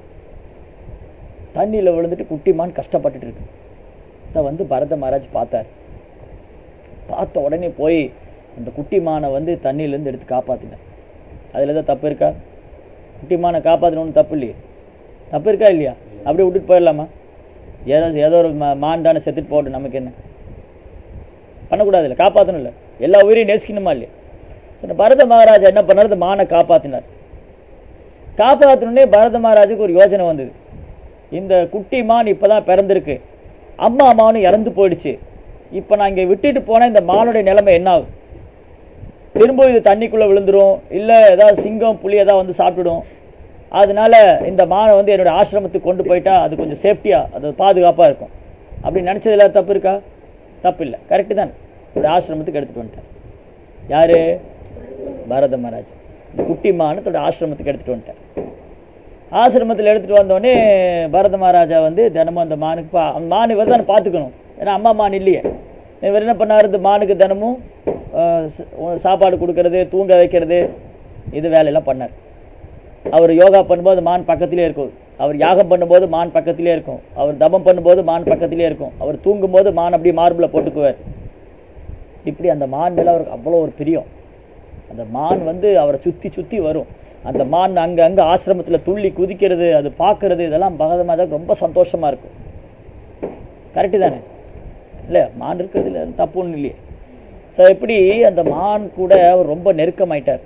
தண்ணியில விழுந்துட்டு குட்டி மான் கஷ்டப்பட்டுட்டு இருக்கு இதை வந்து பரத மகாராஜ் பார்த்தார் பார்த்த உடனே போய் அந்த குட்டி மானை வந்து தண்ணியிலேருந்து எடுத்து காப்பாத்தினார் அதில் ஏதாவது தப்பு இருக்கா குட்டி மானை காப்பாற்றணும்னு தப்பு இல்லையே தப்பு இருக்கா இல்லையா அப்படியே விட்டுட்டு போயிடலாமா ஏதோ ஏதோ ஒரு மா- மான் தானே செத்துட்டு போகட்டும் நமக்கு என்ன பண்ணக்கூடாது இல்லை காப்பாற்றணும் இல்லை எல்லா உயிரையும் நேசிக்கணுமா இல்லையா சரி பரத மகாராஜா என்ன பண்ணார் இந்த மானை காப்பாற்றினார் காப்பாற்றணுன்னே பரத மகாராஜுக்கு ஒரு யோசனை வந்தது இந்த குட்டி மான் இப்பதான் பிறந்திருக்கு அம்மா மானும் இறந்து போயிடுச்சு இப்போ நான் இங்கே விட்டுட்டு போனால் இந்த மானுடைய நிலைமை என்ன ஆகும் திரும்ப இது தண்ணிக்குள்ளே விழுந்துரும் இல்லை ஏதாவது சிங்கம் புலி ஏதாவது வந்து சாப்பிட்டுடும் அதனால இந்த மானை வந்து என்னோட ஆசிரமத்துக்கு கொண்டு போயிட்டா அது கொஞ்சம் சேஃப்டியாக அது பாதுகாப்பாக இருக்கும் அப்படி நினச்சதுல தப்பு இருக்கா தப்பு இல்லை கரெக்டு தான் ஒரு ஆசிரமத்துக்கு எடுத்துகிட்டு வந்துட்டேன் யாரு பாரத மகாராஜ் இந்த குட்டி மானை தன்னோட ஆசிரமத்துக்கு எடுத்துகிட்டு வந்துட்டேன் ஆசிரமத்தில் எடுத்துகிட்டு வந்தோடனே பரத மகாராஜா வந்து தினமும் அந்த மானுக்கு பா அந்த மான் இவர் தான் பார்த்துக்கணும் ஏன்னா அம்மா மான் இல்லையே இவர் என்ன பண்ணார் இந்த மானுக்கு தினமும் ஆஹ், ச- உ- சாப்பாடு கொடுக்கறது தூங்க வைக்கிறது இது வேலையெல்லாம் பண்ணார் அவர் யோகா பண்ணும்போது மான் பக்கத்திலே இருக்கும் அவர் யாகம் பண்ணும்போது மான் பக்கத்திலே இருக்கும் அவர் தபம் பண்ணும்போது மான் பக்கத்திலே இருக்கும் அவர் தூங்கும்போது மான் அப்படியே மார்பில் போட்டுக்குவார் இப்படி அந்த மான் மேலே அவருக்கு அவ்வளோ ஒரு பிரியம் அந்த மான் வந்து அவரை சுற்றி சுற்றி வரும் அந்த மான் அங்கே அங்கே ஆசிரமத்தில் துள்ளி குதிக்கிறது அது பார்க்கறது இதெல்லாம் பகதமாக ரொம்ப சந்தோஷமாக இருக்கும் கரெக்டு தானே இல்லை மான் இருக்கிறதுல தப்பு ஒன்றும் இல்லையே ஸோ எப்படி அந்த மான் கூட அவர் ரொம்ப நெருக்கமாயிட்டார்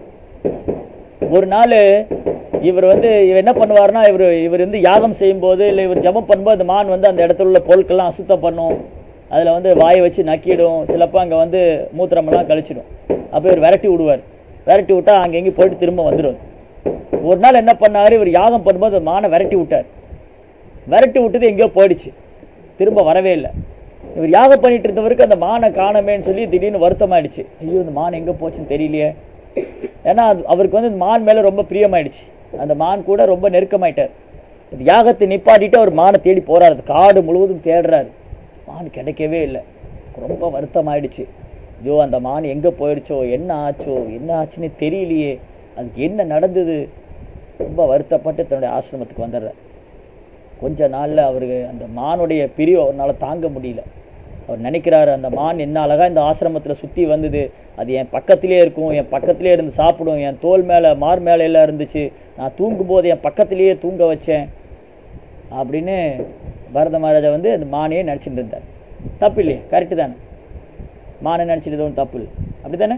ஒரு நாள் இவர் வந்து இவர் என்ன பண்ணுவார்னா இவர் இவர் வந்து யாகம் செய்யும்போது இல்லை இவர் ஜெபம் பண்ணும்போது அந்த மான் வந்து அந்த இடத்துல உள்ள பொருட்கள்லாம் அசுத்தம் பண்ணும் அதில் வந்து வாயை வச்சு நக்கிடும் சிலப்போ அங்கே வந்து மூத்திரமெல்லாம் கழிச்சிடும் அப்போ இவர் விரட்டி விடுவார் விரட்டி விட்டா அங்கே எங்கேயும் போயிட்டு திரும்ப வந்துடும் ஒரு நாள் என்ன பண்ணார் இவர் யாகம் பண்ணும்போது அந்த மானை விரட்டி விட்டார் விரட்டி விட்டது எங்கேயோ போயிடுச்சு திரும்ப வரவே இல்லை இவர் யாகம் பண்ணிட்டு இருந்தவருக்கு அந்த மானை காணமேன்னு சொல்லி திடீர்னு வருத்தமாயிடுச்சு ஐயோ இந்த மான் எங்கே போச்சுன்னு தெரியலையே ஏன்னா அது- அவருக்கு வந்து இந்த மான் மேலே ரொம்ப பிரியமாயிடுச்சு அந்த மான் கூட ரொம்ப நெருக்கமாயிட்டார் இந்த யாகத்தை நிப்பாட்டிட்டு அவர் மானை தேடி போறாரு அந்த காடு முழுவதும் தேடுறாரு மான் கிடைக்கவே இல்லை ரொம்ப வருத்தமாயிடுச்சு ஐயோ அந்த மான் எங்கே போயிடுச்சோ என்ன ஆச்சோ என்ன ஆச்சுன்னு தெரியலையே அதுக்கு என்ன நடந்தது ரொம்ப வருத்தப்பட்டு தன்னுடைய ஆசிரமத்துக்கு வந்துடுறார் கொஞ்ச நாள்ல அவருக்கு அந்த மானுடைய பிரிவு அவரால் தாங்க முடியல அவர் நினைக்கிறாரு அந்த மான் என்ன அழகா இந்த ஆசிரமத்துல சுத்தி வந்தது அது என் பக்கத்திலே இருக்கும் என் பக்கத்திலே இருந்து சாப்பிடும் என் தோல் மேல மார் மேல எல்லாம் இருந்துச்சு நான் தூங்கும்போது என் பக்கத்திலேயே தூங்க வச்சேன் அப்படின்னு பரத மகாராஜா வந்து அந்த மானையே நினச்சிட்டு இருந்தார் தப்பு இல்லையே கரெக்டு தானே மானை நினச்சிட்டு ஒன்றும் தப்பு இல்லை அப்படி தானே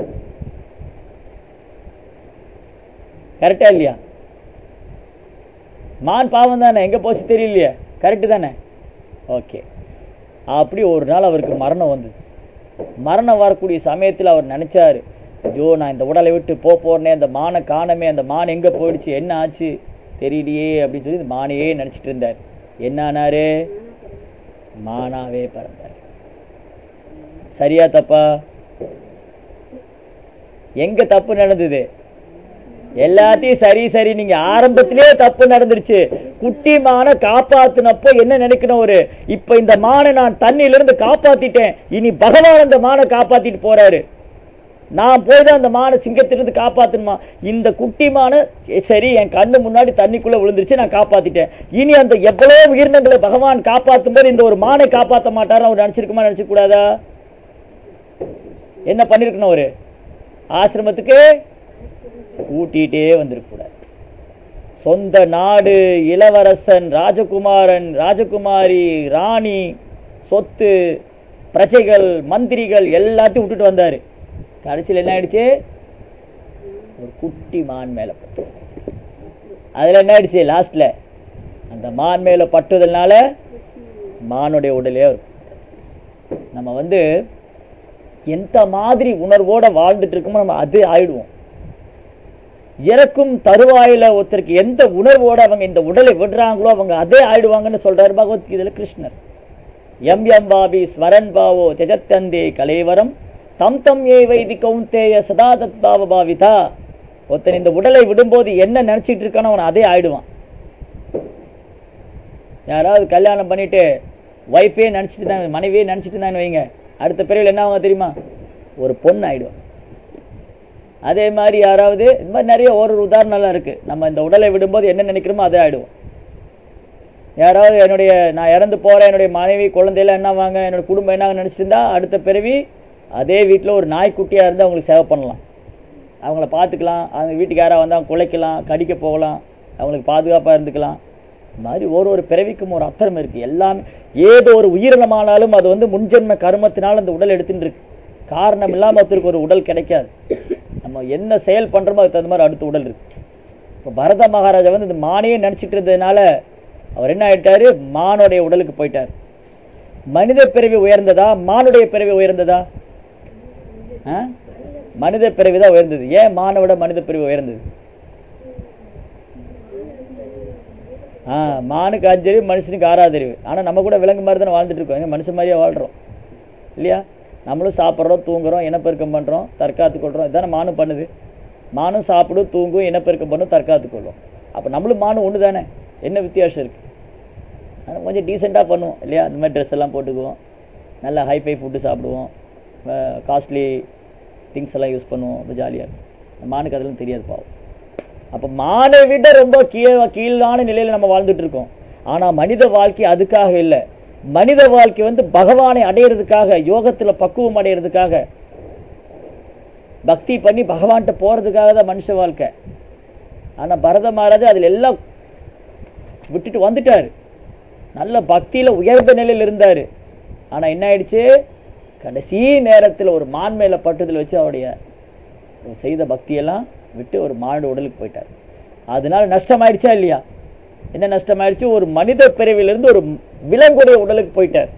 கரெக்டா இல்லையா மான் பாவம் தானே எங்கே போச்சு தெரியலையே கரெக்டு தானே ஓகே அப்படி ஒரு நாள் அவருக்கு மரணம் வந்தது மரணம் வரக்கூடிய சமயத்தில் அவர் நினைச்சாரு ஐயோ நான் இந்த உடலை விட்டு போக போறேனே அந்த மானை காணமே அந்த மான் எங்கே போயிடுச்சு என்ன ஆச்சு தெரியலையே அப்படின்னு சொல்லி இந்த மானையே நினச்சிட்டு இருந்தார் என்ன ஆனாரு மானாவே பிறந்தார் சரியா தப்பா எங்க தப்பு நடந்தது எல்லாத்தையும் சரி சரி நீங்க ஆரம்பத்திலே தப்பு நடந்துருச்சு குட்டி மானை காப்பாத்துனப்போ என்ன நினைக்கணும் ஒரு இப்ப இந்த மானை நான் தண்ணியில இருந்து காப்பாத்திட்டேன் இனி பகவான் அந்த மானை காப்பாத்திட்டு போறாரு நான் போய் தான் அந்த மானை சிங்கத்திலிருந்து காப்பாத்தணுமா இந்த குட்டி மானை எ, சரி என் கண்ணு முன்னாடி தண்ணிக்குள்ள விழுந்துருச்சு நான் காப்பாத்திட்டேன் இனி அந்த எவ்வளவு உயிரினங்களை பகவான் காப்பாத்தும் போது இந்த ஒரு மானை காப்பாத்த மாட்டாரு அவர் நினைச்சிருக்குமா நினைச்சுக்க கூடாதா என்ன பண்ணிருக்கணும் அவரு ஆசிரமத்துக்கு கூட்டிகிட்டே வந்திருக்கூடாது சொந்த நாடு இளவரசன் ராஜகுமாரன் ராஜகுமாரி ராணி சொத்து பிரஜைகள் மந்திரிகள் எல்லாத்தையும் விட்டுட்டு வந்தாரு கடைசியில் என்ன ஆயிடுச்சு ஒரு குட்டி மான் மேல பட்டு அதுல என்ன ஆயிடுச்சு லாஸ்ட்ல அந்த மான் மேல பட்டுதல்னால மானுடைய உடலே அவர் நம்ம வந்து எந்த மாதிரி உணர்வோட வாழ்ந்துட்டு இருக்கோமோ நம்ம அது ஆயிடுவோம் இறக்கும் தருவாயில ஒருத்தருக்கு எந்த உணர்வோட அவங்க இந்த உடலை விடுறாங்களோ அவங்க அதே ஆயிடுவாங்கன்னு சொல்றாரு பகவத்கீதையில கிருஷ்ணர் எம் எம் பாபி ஸ்வரன் பாவோ தெஜத்தந்தே கலேவரம் தம் தம் ஏ வைதி கௌந்தேய சதா தத் பாவ பாவிதா ஒருத்தன் இந்த உடலை விடும்போது என்ன நினைச்சிட்டு இருக்கானோ அவன் அதே ஆயிடுவான் யாராவது கல்யாணம் பண்ணிட்டு ஒய்ஃபே நினச்சிட்டு இருந்தாங்க மனைவியே நினச்சிட்டு இருந்தாங்கன்னு வைங்க அடுத்த பிறகு என்ன ஆகும் தெரியுமா ஒரு பொண்ணு ஆயிடுவான் அதே மாதிரி யாராவது இந்த மாதிரி நிறைய ஒரு ஒரு உதாரணம்லாம் இருக்குது நம்ம இந்த உடலை விடும்போது என்ன நினைக்கிறோமோ அதே ஆயிடுவோம் யாராவது என்னுடைய நான் இறந்து போகிறேன் என்னுடைய மனைவி குழந்தையெல்லாம் என்ன வாங்க என்னோட குடும்பம் என்ன நினச்சிட்டு இருந்தா அடுத்த பிறவி அதே வீட்டில் ஒரு நாய்க்குட்டியாக இருந்து அவங்களுக்கு சேவை பண்ணலாம் அவங்கள பார்த்துக்கலாம் அவங்க வீட்டுக்கு யாராவது வந்தால் குலைக்கலாம் கடிக்க போகலாம் அவங்களுக்கு பாதுகாப்பாக இருந்துக்கலாம் இந்த மாதிரி ஒரு ஒரு பிறவிக்கும் ஒரு அர்த்தம் இருக்குது எல்லாமே ஏதோ ஒரு உயிரினமானாலும் அது வந்து முன்ஜென்ம கருமத்தினால் அந்த உடல் எடுத்துட்டு இருக்கு காரணம் இல்லாமல் ஒருத்தருக்கு ஒரு உடல் கிடைக்காது நம்ம என்ன செயல் பண்ணுறோமோ அதுக்கு தகுந்த மாதிரி அடுத்த உடல் இருக்கு இப்போ பரத மகாராஜா வந்து இந்த மானையே நினச்சிட்டு இருந்ததுனால அவர் என்ன ஆயிட்டாரு மானுடைய உடலுக்கு போயிட்டார் மனித பிறவி உயர்ந்ததா மானுடைய பிறவி உயர்ந்ததா ஆ? மனித பிறவி தான் உயர்ந்தது ஏன் மானை விட மனித பிறவி உயர்ந்தது ஆ மானுக்கு அஞ்சறிவு மனுஷனுக்கு ஆறாவது அறிவு ஆனால் நம்ம கூட விலங்கு மாதிரி தானே வாழ்ந்துட்டு இருக்கோம் எங்க மனுஷன் மாதிரியே வாழ்கிறோம் இல்லையா நம்மளும் சாப்பிட்றோம் தூங்குறோம் இனப்பெருக்கம் பண்ணுறோம் தற்காத்து கொள்கிறோம் இதானே மானும் பண்ணுது மானும் சாப்பிடும் தூங்கும் இனப்பெருக்கம் பண்ணும் தற்காத்து கொள்ளும் அப்போ நம்மளும் மானும் ஒன்று தானே என்ன வித்தியாசம் இருக்குது ஆனால் கொஞ்சம் டீசெண்டாக பண்ணுவோம் இல்லையா இந்த மாதிரி ட்ரெஸ் எல்லாம் போட்டுக்குவோம் நல்லா ஹைஃபை ஃபுட்டு சாப்பிடுவோம் காஸ்ட்லி திங்ஸ் எல்லாம் யூஸ் பண்ணுவோம் ரொம்ப ஜாலியாக இருக்கும் மானுக்கு அதெல்லாம் தெரியாது பாவம் அப்போ மானை விட ரொம்ப கீழ் கீழான நிலையில் நம்ம வாழ்ந்துட்டு இருக்கோம் ஆனால் மனித வாழ்க்கை அதுக்காக இல்லை மனித வாழ்க்கை வந்து பகவானை அடையிறதுக்காக யோகத்தில் பக்குவம் அடையிறதுக்காக பக்தி பண்ணி பகவான்கிட்ட போகிறதுக்காக தான் மனுஷ வாழ்க்கை ஆனால் பரத மகாராஜா அதில் எல்லாம் விட்டுட்டு வந்துட்டார் நல்ல பக்தியில் உயர்ந்த நிலையில் இருந்தார் ஆனால் என்ன ஆயிடுச்சு கடைசி நேரத்தில் ஒரு மான் மேலே பட்டுதல் வச்சு அவருடைய செய்த பக்தியெல்லாம் விட்டு ஒரு மாடு உடலுக்கு போயிட்டார் அதனால நஷ்டமாயிடுச்சா இல்லையா என்ன நஷ்டமாயிடுச்சு ஒரு மனித பிறவிலிருந்து ஒரு விலங்குடைய உடலுக்கு போயிட்டார்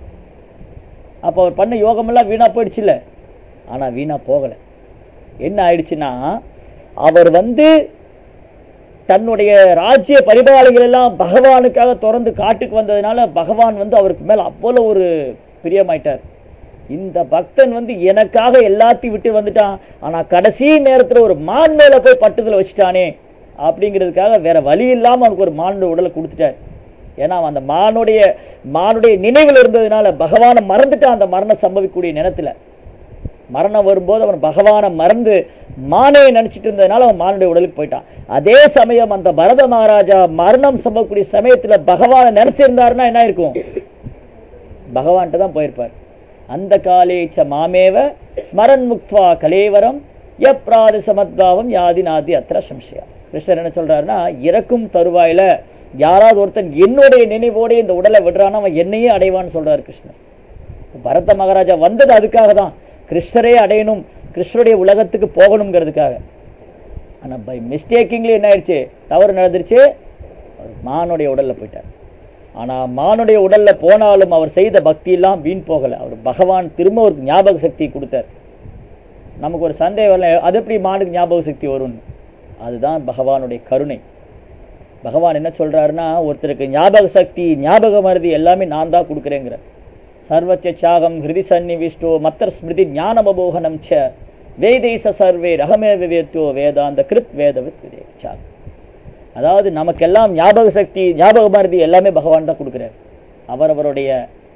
அப்போ அவர் பண்ண யோகமெல்லாம் வீணா போயிடுச்சுல்ல ஆனால் வீணா போகலை என்ன ஆயிடுச்சுன்னா அவர் வந்து தன்னுடைய ராஜ்ய பரிபாலங்கள் எல்லாம் பகவானுக்காக திறந்து காட்டுக்கு வந்ததுனால பகவான் வந்து அவருக்கு மேல அவ்வளோ ஒரு பிரியமாயிட்டார் இந்த பக்தன் வந்து எனக்காக எல்லாத்தையும் விட்டு வந்துட்டான் ஆனா கடைசி நேரத்துல ஒரு மான் மேல போய் பட்டுதல் வச்சுட்டானே அப்படிங்கிறதுக்காக வேற வழி இல்லாம அவனுக்கு ஒரு மானுடைய உடலை கொடுத்துட்டார் ஏன்னா அவன் அந்த மானுடைய மானுடைய நினைவில் இருந்ததுனால பகவானை மறந்துட்டான் அந்த மரணம் சம்பவிக்கக்கூடிய நேரத்துல மரணம் வரும்போது அவன் பகவானை மறந்து மானையை நினைச்சிட்டு இருந்ததுனால அவன் மானுடைய உடலுக்கு போயிட்டான் அதே சமயம் அந்த பரத மகாராஜா மரணம் சம்பவக்கூடிய சமயத்துல பகவானை நினைச்சிருந்தாருன்னா என்ன இருக்கும் பகவான்கிட்ட தான் போயிருப்பார் அந்த காலேச்ச மாமேவ ஸ்மரன் முக்த்வா கலேவரம் எப்ராத சமத்பாவம் யாதி நாதி அத்திர சம்சயா கிருஷ்ணர் என்ன சொல்றாருன்னா இறக்கும் தருவாயில யாராவது ஒருத்தன் என்னுடைய நினைவோட இந்த உடலை விடுறான்னா அவன் என்னையே அடைவான்னு சொல்றாரு கிருஷ்ணர் பரத மகாராஜா வந்தது அதுக்காக தான் கிருஷ்ணரே அடையணும் கிருஷ்ணருடைய உலகத்துக்கு போகணுங்கிறதுக்காக ஆனா பை மிஸ்டேக்கிங்லி என்ன ஆயிடுச்சு தவறு நடந்துருச்சு அவர் மானுடைய உடல்ல போயிட்டார் ஆனா மானுடைய உடல்ல போனாலும் அவர் செய்த பக்தி எல்லாம் வீண் போகல அவர் பகவான் திரும்ப ஒரு ஞாபக சக்தி கொடுத்தார் நமக்கு ஒரு சந்தேகம் வரல அது எப்படி மானுக்கு ஞாபக சக்தி வரும்னு அதுதான் பகவானுடைய கருணை பகவான் என்ன சொல்றாருன்னா ஒருத்தருக்கு ஞாபக சக்தி ஞாபக மருதி எல்லாமே நான் தான் கொடுக்குறேங்கிற சர்வச்ச சாகம் ஹிருதி சன்னிவிஷ்டோ மத்தர் ஸ்மிருதி ஞானமபோகனம் ச வேதைச சர்வே ரகமே விவேத்தோ வேதாந்த கிருத் வேதவித் விதேச்சாகம் அதாவது நமக்கெல்லாம் ஞாபக சக்தி ஞாபக மருதி எல்லாமே பகவான் தான் கொடுக்குறார் அவரவருடைய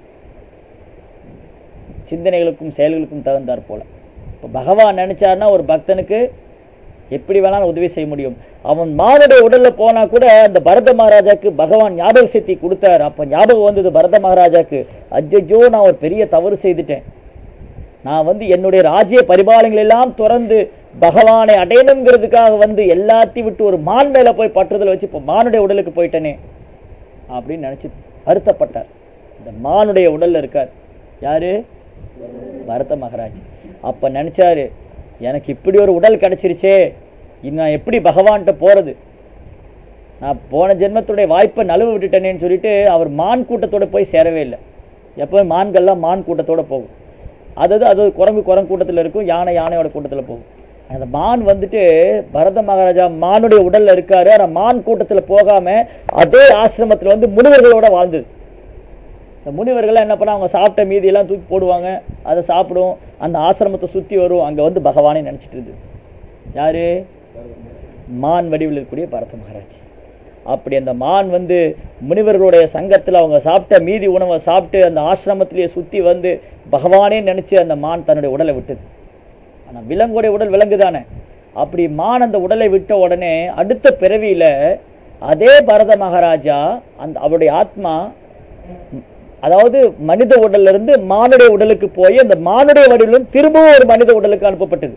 சிந்தனைகளுக்கும் செயல்களுக்கும் தகுந்தாற் போல இப்போ பகவான் நினைச்சாருன்னா ஒரு பக்தனுக்கு எப்படி வேணாலும் உதவி செய்ய முடியும் அவன் மானுடைய உடல்ல போனா கூட அந்த பரத மகாராஜாக்கு பகவான் ஞாபக சக்தி கொடுத்தார் அப்ப ஞாபகம் வந்தது பரத மகாராஜாக்கு அஜ்ஜோ நான் ஒரு பெரிய தவறு செய்துட்டேன் நான் வந்து என்னுடைய ராஜ்ய பரிபாலங்கள் எல்லாம் துறந்து பகவானை அடையணுங்கிறதுக்காக வந்து எல்லாத்தையும் விட்டு ஒரு மான் மேல போய் பற்றுதல் வச்சு இப்போ மானுடைய உடலுக்கு போயிட்டனே அப்படின்னு நினைச்சு வருத்தப்பட்டார் இந்த மானுடைய உடல்ல இருக்கார் யாரு பரத மகாராஜ் அப்ப நினைச்சாரு எனக்கு இப்படி ஒரு உடல் கிடைச்சிருச்சே இனி நான் எப்படி பகவான்கிட்ட போறது நான் போன ஜென்மத்துடைய வாய்ப்பை நழுவ விட்டுட்டேனேன்னு சொல்லிட்டு அவர் மான் கூட்டத்தோட போய் சேரவே இல்லை எப்பவும் மான்கள்லாம் மான் கூட்டத்தோட போகும் அதாவது அது குரங்கு குரங்கு கூட்டத்தில் இருக்கும் யானை யானையோட கூட்டத்தில் போகும் அந்த மான் வந்துட்டு பரத மகாராஜா மானுடைய உடல்ல இருக்காரு ஆனால் மான் கூட்டத்தில் போகாம அதே ஆசிரமத்தில் வந்து முனிவர்களோட வாழ்ந்தது இந்த முனிவர்கள்லாம் என்ன பண்ணா அவங்க சாப்பிட்ட மீதியெல்லாம் தூக்கி போடுவாங்க அதை சாப்பிடும் அந்த ஆசிரமத்தை சுற்றி வரும் அங்கே வந்து பகவானே நினச்சிட்டு இருந்தது யாரு மான் வடிவில் இருக்கக்கூடிய பரத மகாராஜ் அப்படி அந்த மான் வந்து முனிவர்களுடைய சங்கத்தில் அவங்க சாப்பிட்ட மீதி உணவை சாப்பிட்டு அந்த ஆசிரமத்திலேயே சுற்றி வந்து பகவானே நினச்சி அந்த மான் தன்னுடைய உடலை விட்டது ஆனா விலங்குடைய உடல் விலங்கு தானே அப்படி மான் அந்த உடலை விட்ட உடனே அடுத்த பிறவியில அதே பரத மகாராஜா அந்த அவருடைய ஆத்மா ம், அதாவது மனித உடல்ல இருந்து மானுடைய உடலுக்கு போய் அந்த மானுடைய வடிவிலும் திரும்பவும் ஒரு மனித உடலுக்கு அனுப்பப்பட்டது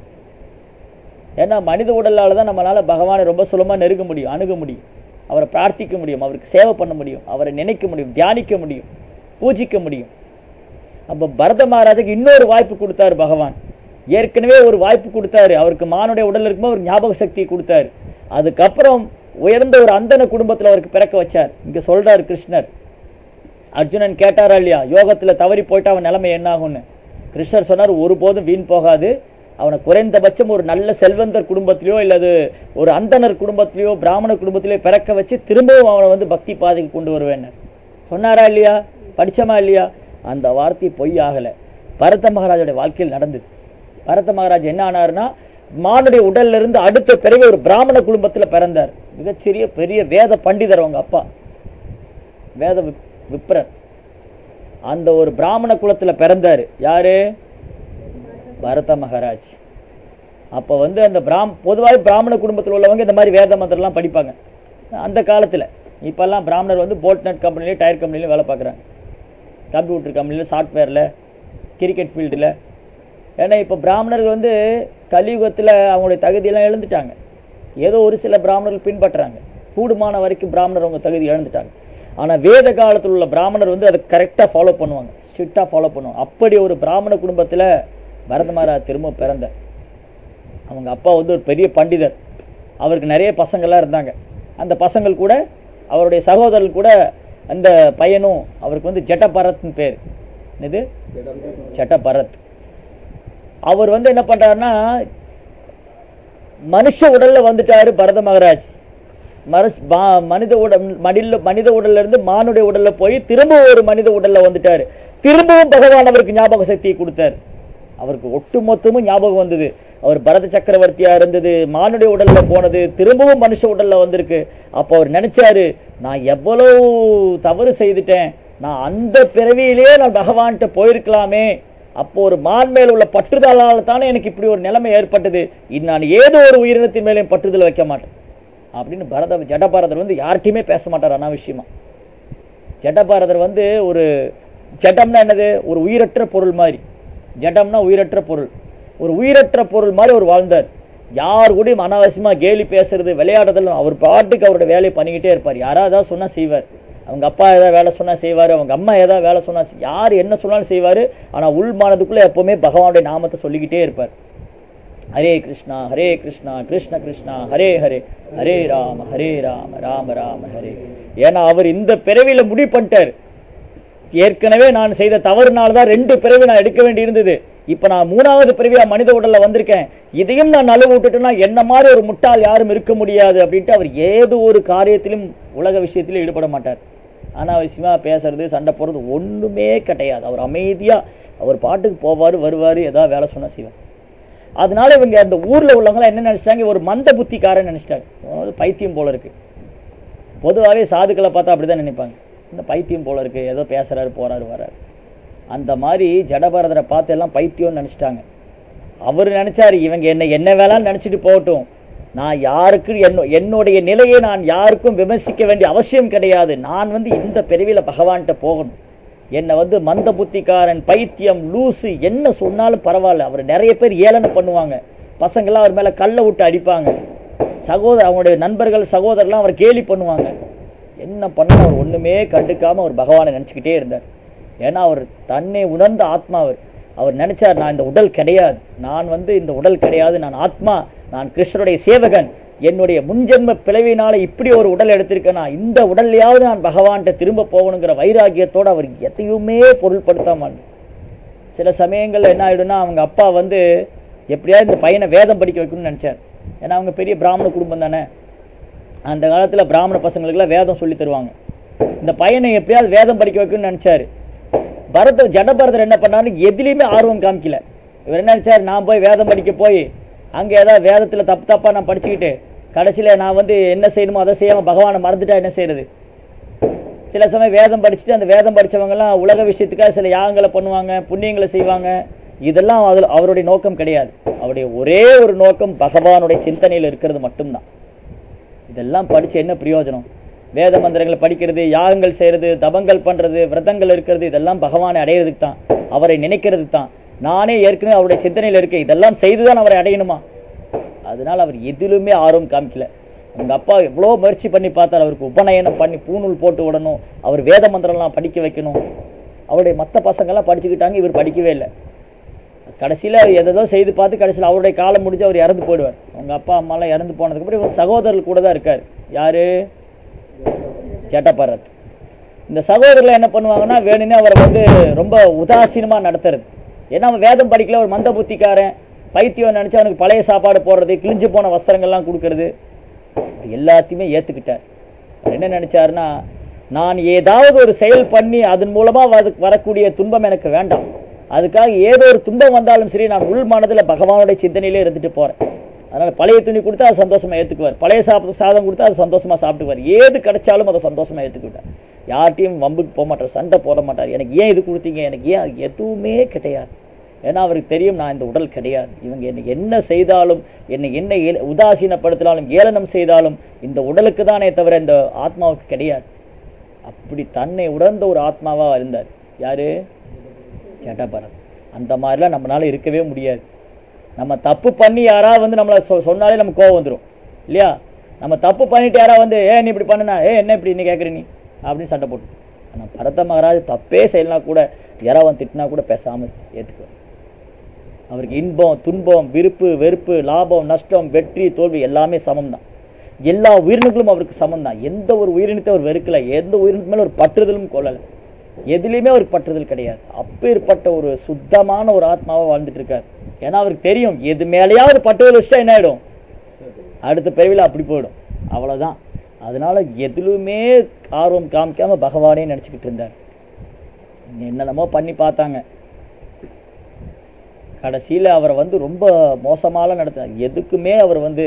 ஏன்னா மனித உடலால தான் நம்மளால பகவானை ரொம்ப சுலமா நெருங்க முடியும் அணுக முடியும் அவரை பிரார்த்திக்க முடியும் அவருக்கு சேவை பண்ண முடியும் அவரை நினைக்க முடியும் தியானிக்க முடியும் பூஜிக்க முடியும் அப்ப பரத மகாராஜுக்கு இன்னொரு வாய்ப்பு கொடுத்தாரு பகவான் ஏற்கனவே ஒரு வாய்ப்பு கொடுத்தாரு அவருக்கு மானுடைய உடல் இருக்கும்போது ஒரு ஞாபக சக்தியை கொடுத்தாரு அதுக்கப்புறம் உயர்ந்த ஒரு அந்தன குடும்பத்துல அவருக்கு பிறக்க வச்சார் இங்க சொல்றாரு கிருஷ்ணர் அர்ஜுனன் கேட்டாரா இல்லையா யோகத்துல தவறி போயிட்டு அவன் நிலைமை என்ன ஆகும்னு கிருஷ்ணர் சொன்னார் ஒருபோதும் வீண் போகாது அவனை குறைந்தபட்சம் ஒரு நல்ல செல்வந்தர் குடும்பத்திலயோ இல்லது ஒரு அந்தனர் குடும்பத்திலயோ பிராமண குடும்பத்திலயோ பிறக்க வச்சு திரும்பவும் அவனை வந்து பக்தி பாதைக்கு கொண்டு வருவேன் சொன்னாரா இல்லையா படிச்சமா இல்லையா அந்த வார்த்தை பொய் ஆகல பரத மகாராஜோட வாழ்க்கையில் நடந்தது பரத மகாராஜ் என்ன ஆனாருன்னா மானுடைய உடல்ல இருந்து அடுத்த பிறகு ஒரு பிராமண குடும்பத்துல பிறந்தார் மிகச்சிறிய பெரிய வேத பண்டிதர் அவங்க அப்பா வேத விப்- விப்ரர் அந்த ஒரு பிராமண குலத்துல பிறந்தாரு யாரு பரத மகாராஜ் அப்போ வந்து அந்த பிராம் பொதுவாக பிராமண குடும்பத்தில் உள்ளவங்க இந்த மாதிரி வேத மந்திரம்லாம் படிப்பாங்க அந்த காலத்தில் இப்போல்லாம் பிராமணர் வந்து போல்ட்நட் கம்பெனிலையும் டயர் கம்பெனிலையும் வேலை பார்க்குறாங்க கம்ப்யூட்டர் கம்பெனியில் சாஃப்ட்வேரில் கிரிக்கெட் ஃபீல்டில் ஏன்னா இப்போ பிராமணர்கள் வந்து கலியுகத்தில் அவங்களுடைய தகுதியெல்லாம் இழந்துட்டாங்க ஏதோ ஒரு சில பிராமணர்கள் பின்பற்றுறாங்க கூடுமான வரைக்கும் பிராமணர் அவங்க தகுதி இழந்துட்டாங்க ஆனால் வேத காலத்தில் உள்ள பிராமணர் வந்து அதை கரெக்டாக ஃபாலோ பண்ணுவாங்க ஸ்ட்ரிக்டாக ஃபாலோ பண்ணுவாங்க அப்படி ஒரு பிராமண குடும்பத்தில் பரத மகாராஜ் திரும்ப பிறந்தார் அவங்க அப்பா வந்து ஒரு பெரிய பண்டிதர் அவருக்கு நிறைய பசங்கள்லாம் இருந்தாங்க அந்த பசங்கள் கூட அவருடைய சகோதரர்கள் கூட அந்த பையனும் அவருக்கு வந்து ஜட்டபரத்னு பேர் இது ஜட்டபரத் அவர் வந்து என்ன பண்றாருன்னா மனுஷ உடல்ல வந்துட்டாரு பரத மகாராஜ் மரஸ் பா- மனித உடல் மனித மனித உடல்ல இருந்து மானுடைய உடல்ல போய் திரும்ப ஒரு மனித உடல்ல வந்துட்டாரு திரும்பவும் பகவான் அவருக்கு ஞாபக சக்தியை கொடுத்தாரு அவருக்கு ஒட்டுமொத்தமும் ஞாபகம் வந்தது அவர் பரத சக்கரவர்த்தியா இருந்தது மானுடைய உடல்ல போனது திரும்பவும் மனுஷ உடல்ல வந்திருக்கு அப்போ அவர் நினைச்சாரு நான் எவ்வளவு தவறு செய்துட்டேன் நான் அந்த பிறவியிலேயே நான் பகவான்கிட்ட போயிருக்கலாமே அப்போ ஒரு மான் மேல் உள்ள பற்றுதலால் தானே எனக்கு இப்படி ஒரு நிலைமை ஏற்பட்டது இது நான் ஏதோ ஒரு உயிரினத்தின் மேலேயும் பற்றுதல் வைக்க மாட்டேன் அப்படின்னு பரத ஜடபாரதர் வந்து யார்கிட்டயுமே பேச மாட்டார் அனாவசியமா ஜடபாரதர் வந்து ஒரு ஜடம்னா என்னது ஒரு உயிரற்ற பொருள் மாதிரி ஜடம்னா உயிரற்ற பொருள் ஒரு உயிரற்ற பொருள் மாதிரி அவர் வாழ்ந்தார் யார் கூடயும் அனாவசியமா கேலி பேசுறது விளையாடுறதுல அவர் பாட்டுக்கு அவரோட வேலையை பண்ணிக்கிட்டே இருப்பார் யாராவது ஏதாவது சொன்னா செய்வார் அவங்க அப்பா ஏதாவது வேலை சொன்னா செய்வார் அவங்க அம்மா ஏதாவது வேலை சொன்னா செய்- யார் என்ன சொன்னாலும் செய்வார் ஆனா உள் மனதுக்குள்ள எப்பவுமே பகவானுடைய நாமத்தை சொல்லிக்கிட்டே இருப்பார் ஹரே கிருஷ்ணா ஹரே கிருஷ்ணா கிருஷ்ண கிருஷ்ணா ஹரே ஹரே ஹரே ராம ஹரே ராம ராம ராம ஹரே ஏன்னா அவர் இந்த பிறவியில முடிவு பண்ணிட்டார் ஏற்கனவே நான் செய்த தவறுனால தான் ரெண்டு பிறவி நான் எடுக்க வேண்டி இருந்தது இப்ப நான் மூணாவது பிறவியா மனித உடல்ல வந்திருக்கேன் இதையும் நான் நழுவு விட்டுட்டேன்னா என்ன மாதிரி ஒரு முட்டாள் யாரும் இருக்க முடியாது அப்படின்ட்டு அவர் ஏதோ ஒரு காரியத்திலும் உலக விஷயத்திலும் ஈடுபட மாட்டார் அனாவசியமா பேசுறது சண்டை போடுறது ஒண்ணுமே கிடையாது அவர் அமைதியா அவர் பாட்டுக்கு போவாரு வருவாரு ஏதாவது வேலை சொன்னா செய்வார் அதனால இவங்க அந்த ஊர்ல உள்ளவங்க என்ன நினைச்சிட்டாங்க ஒரு மந்த புத்திக்காரன் நினைச்சிட்டாங்க அதாவது பைத்தியம் போல இருக்கு பொதுவாகவே சாதுக்களை பார்த்தா அப்படிதான் நினைப்பாங்க இந்த பைத்தியம் போல இருக்கு ஏதோ பேசுறாரு போறாரு வராரு அந்த மாதிரி ஜடபரதரை பார்த்து எல்லாம் பைத்தியம்னு நினைச்சிட்டாங்க அவர் நினைச்சாரு இவங்க என்ன என்ன வேளான்னு நினைச்சிட்டு போகட்டும் நான் யாருக்கு என்ன என்னுடைய நிலையை நான் யாருக்கும் விமர்சிக்க வேண்டிய அவசியம் கிடையாது நான் வந்து இந்த பிறவியில பகவான்கிட்ட போகணும் என்னை வந்து மந்த புத்திக்காரன் பைத்தியம் லூசு என்ன சொன்னாலும் பரவாயில்ல அவர் நிறைய பேர் ஏளனம் பண்ணுவாங்க பசங்களாம் அவர் மேல கல்லை விட்டு அடிப்பாங்க சகோதரர் அவங்களுடைய நண்பர்கள் சகோதரர்லாம் அவர் கேலி பண்ணுவாங்க என்ன பண்ண அவர் ஒண்ணுமே கண்டுக்காம அவர் பகவானை நினைச்சுக்கிட்டே இருந்தார் ஏன்னா அவர் தன்னை உணர்ந்த ஆத்மா அவர் அவர் நினைச்சார் நான் இந்த உடல் கிடையாது நான் வந்து இந்த உடல் கிடையாது நான் ஆத்மா நான் கிருஷ்ணருடைய சேவகன் என்னுடைய முன்ஜென்ம பிளவினால இப்படி ஒரு உடல் எடுத்திருக்கேனா இந்த உடல்லையாவது நான் பகவான்கிட்ட திரும்ப போகணுங்கிற வைராகியத்தோட அவர் எதையுமே பொருள்படுத்தாம சில சமயங்கள்ல என்ன ஆயிடும்னா அவங்க அப்பா வந்து எப்படியாவது இந்த பையனை வேதம் படிக்க வைக்கணும்னு நினைச்சார் ஏன்னா அவங்க பெரிய பிராமண குடும்பம் தானே அந்த காலத்துல பிராமண பசங்களுக்கெல்லாம் வேதம் சொல்லி தருவாங்க இந்த பையனை எப்படியாவது வேதம் படிக்க வைக்கணும்னு நினைச்சாரு பரத ஜடபரதர் என்ன பண்ணாரு எதுலையுமே ஆர்வம் காமிக்கல இவர் என்ன நினைச்சாரு நான் போய் வேதம் படிக்க போய் அங்க ஏதாவது வேதத்துல தப்பு தப்பா நான் படிச்சுக்கிட்டு கடைசியில நான் வந்து என்ன செய்யணுமோ அதை செய்யாம பகவானை மறந்துட்டா என்ன செய்யறது சில சமயம் வேதம் படிச்சுட்டு அந்த வேதம் படிச்சவங்க எல்லாம் உலக விஷயத்துக்காக சில யாகங்களை பண்ணுவாங்க புண்ணியங்களை செய்வாங்க இதெல்லாம் அதில் அவருடைய நோக்கம் கிடையாது அவருடைய ஒரே ஒரு நோக்கம் பகவானுடைய சிந்தனையில் இருக்கிறது மட்டும்தான் இதெல்லாம் படிச்சு என்ன பிரயோஜனம் வேத மந்திரங்களை படிக்கிறது யாகங்கள் செய்யறது தபங்கள் பண்றது விரதங்கள் இருக்கிறது இதெல்லாம் பகவானை அடையிறதுக்கு தான் அவரை நினைக்கிறதுக்கு தான் நானே ஏற்கனவே அவருடைய சிந்தனையில் இருக்கேன் இதெல்லாம் செய்துதான் அவரை அடையணுமா அதனால அவர் எதிலுமே ஆர்வம் காமிக்கல அவங்க அப்பா எவ்வளோ முயற்சி பண்ணி பார்த்தார் அவருக்கு உபநயனம் பண்ணி பூணூல் போட்டு விடணும் அவர் வேத மந்திரம்லாம் படிக்க வைக்கணும் அவருடைய மற்ற பசங்கள்லாம் படிச்சுக்கிட்டாங்க இவர் படிக்கவே இல்லை கடைசியில் எதோ செய்து பார்த்து கடைசியில் அவருடைய காலம் முடிஞ்சு அவர் இறந்து போயிடுவார் அவங்க அப்பா அம்மாலாம் இறந்து போனதுக்கப்புறம் இவர் சகோதரர் கூட தான் இருக்கார் யாரு ஜட்டபரத் இந்த சகோதரர்கள் என்ன பண்ணுவாங்கன்னா வேணும்னே அவரை வந்து ரொம்ப உதாசீனமாக நடத்துறது ஏன்னா அவன் வேதம் படிக்கல ஒரு மந்த புத்திக்காரன் பைத்தியம் நினச்சி அவனுக்கு பழைய சாப்பாடு போடுறது கிழிஞ்சு போன வஸ்திரங்கள்லாம் கொடுக்கறது இது எல்லாத்தையுமே ஏற்றுக்கிட்டார் அவர் என்ன நினைச்சாருன்னா நான் ஏதாவது ஒரு செயல் பண்ணி அதன் மூலமா வது- வரக்கூடிய துன்பம் எனக்கு வேண்டாம் அதுக்காக ஏதோ ஒரு துன்பம் வந்தாலும் சரி நான் உள் மனதில் பகவானுடைய சிந்தனையிலே இருந்துட்டு போறேன் அதனால பழைய துணி கொடுத்தா அது சந்தோஷமா ஏத்துக்குவார் பழைய சாப்பிட சாதம் கொடுத்தா அது சந்தோஷமா சாப்பிட்டுக்குவார் ஏது கிடைச்சாலும் அதை சந்தோஷமா ஏத்துக்கிட்டார் யார்ட்டையும் வம்புக்கு போக மாட்டார் சண்டை போட மாட்டார் எனக்கு ஏன் இது கொடுத்தீங்க எனக்கு ஏன் அது எதுவுமே கிடையாது ஏன்னா அவருக்கு தெரியும் நான் இந்த உடல் கிடையாது இவங்க என்னை என்ன செய்தாலும் என்னை என்ன ஏல- உதாசீனப்படுத்தினாலும் ஏளனம் செய்தாலும் இந்த உடலுக்கு தானே தவிர இந்த ஆத்மாவுக்கு கிடையாது அப்படி தன்னை உணர்ந்த ஒரு ஆத்மாவா இருந்தார் யாரு ஜடபரத் அந்த மாதிரிலாம் நம்மளால இருக்கவே முடியாது நம்ம தப்பு பண்ணி யாராவது வந்து நம்மளை சொ சொன்னாலே நமக்கு கோவம் வந்துடும் இல்லையா நம்ம தப்பு பண்ணிட்டு யாராவது வந்து ஏ நீ இப்படி பண்ணுனா ஏ என்ன இப்படி நீ கேட்குற நீ அப்படின்னு சண்டை போட்டு ஆனால் பரத மகாராஜ் தப்பே செய்யலாம் கூட யாராவது வந்து திட்டினா கூட பேசாமல் ஏற்றுக்குவார் அவருக்கு இன்பம் துன்பம் விருப்பு வெறுப்பு லாபம் நஷ்டம் வெற்றி தோல்வி எல்லாமே சமம் தான் எல்லா உயிரினங்களும் அவருக்கு சமம் தான் எந்த ஒரு உயிரினத்தை அவர் வெறுக்கல எந்த உயிரினத்து மேல ஒரு பற்றுதலும் கொள்ளலை எதுலேயுமே அவருக்கு பற்றுதல் கிடையாது அப்பேற்பட்ட ஒரு சுத்தமான ஒரு ஆத்மாவை வாழ்ந்துட்டு இருக்கார் ஏன்னா அவருக்கு தெரியும் எது மேலேயாவது பற்றுதல் வச்சுட்டா என்ன ஆயிடும் அடுத்த பிறவில அப்படி போயிடும் அவ்வளவுதான் அதனால எதிலுமே ஆர்வம் காமிக்காம பகவானே நினச்சிக்கிட்டு இருந்தார் என்னென்னமோ பண்ணி பார்த்தாங்க கடைசியில் அவரை வந்து ரொம்ப மோசமாலாம் நடத்தினார் எதுக்குமே அவர் வந்து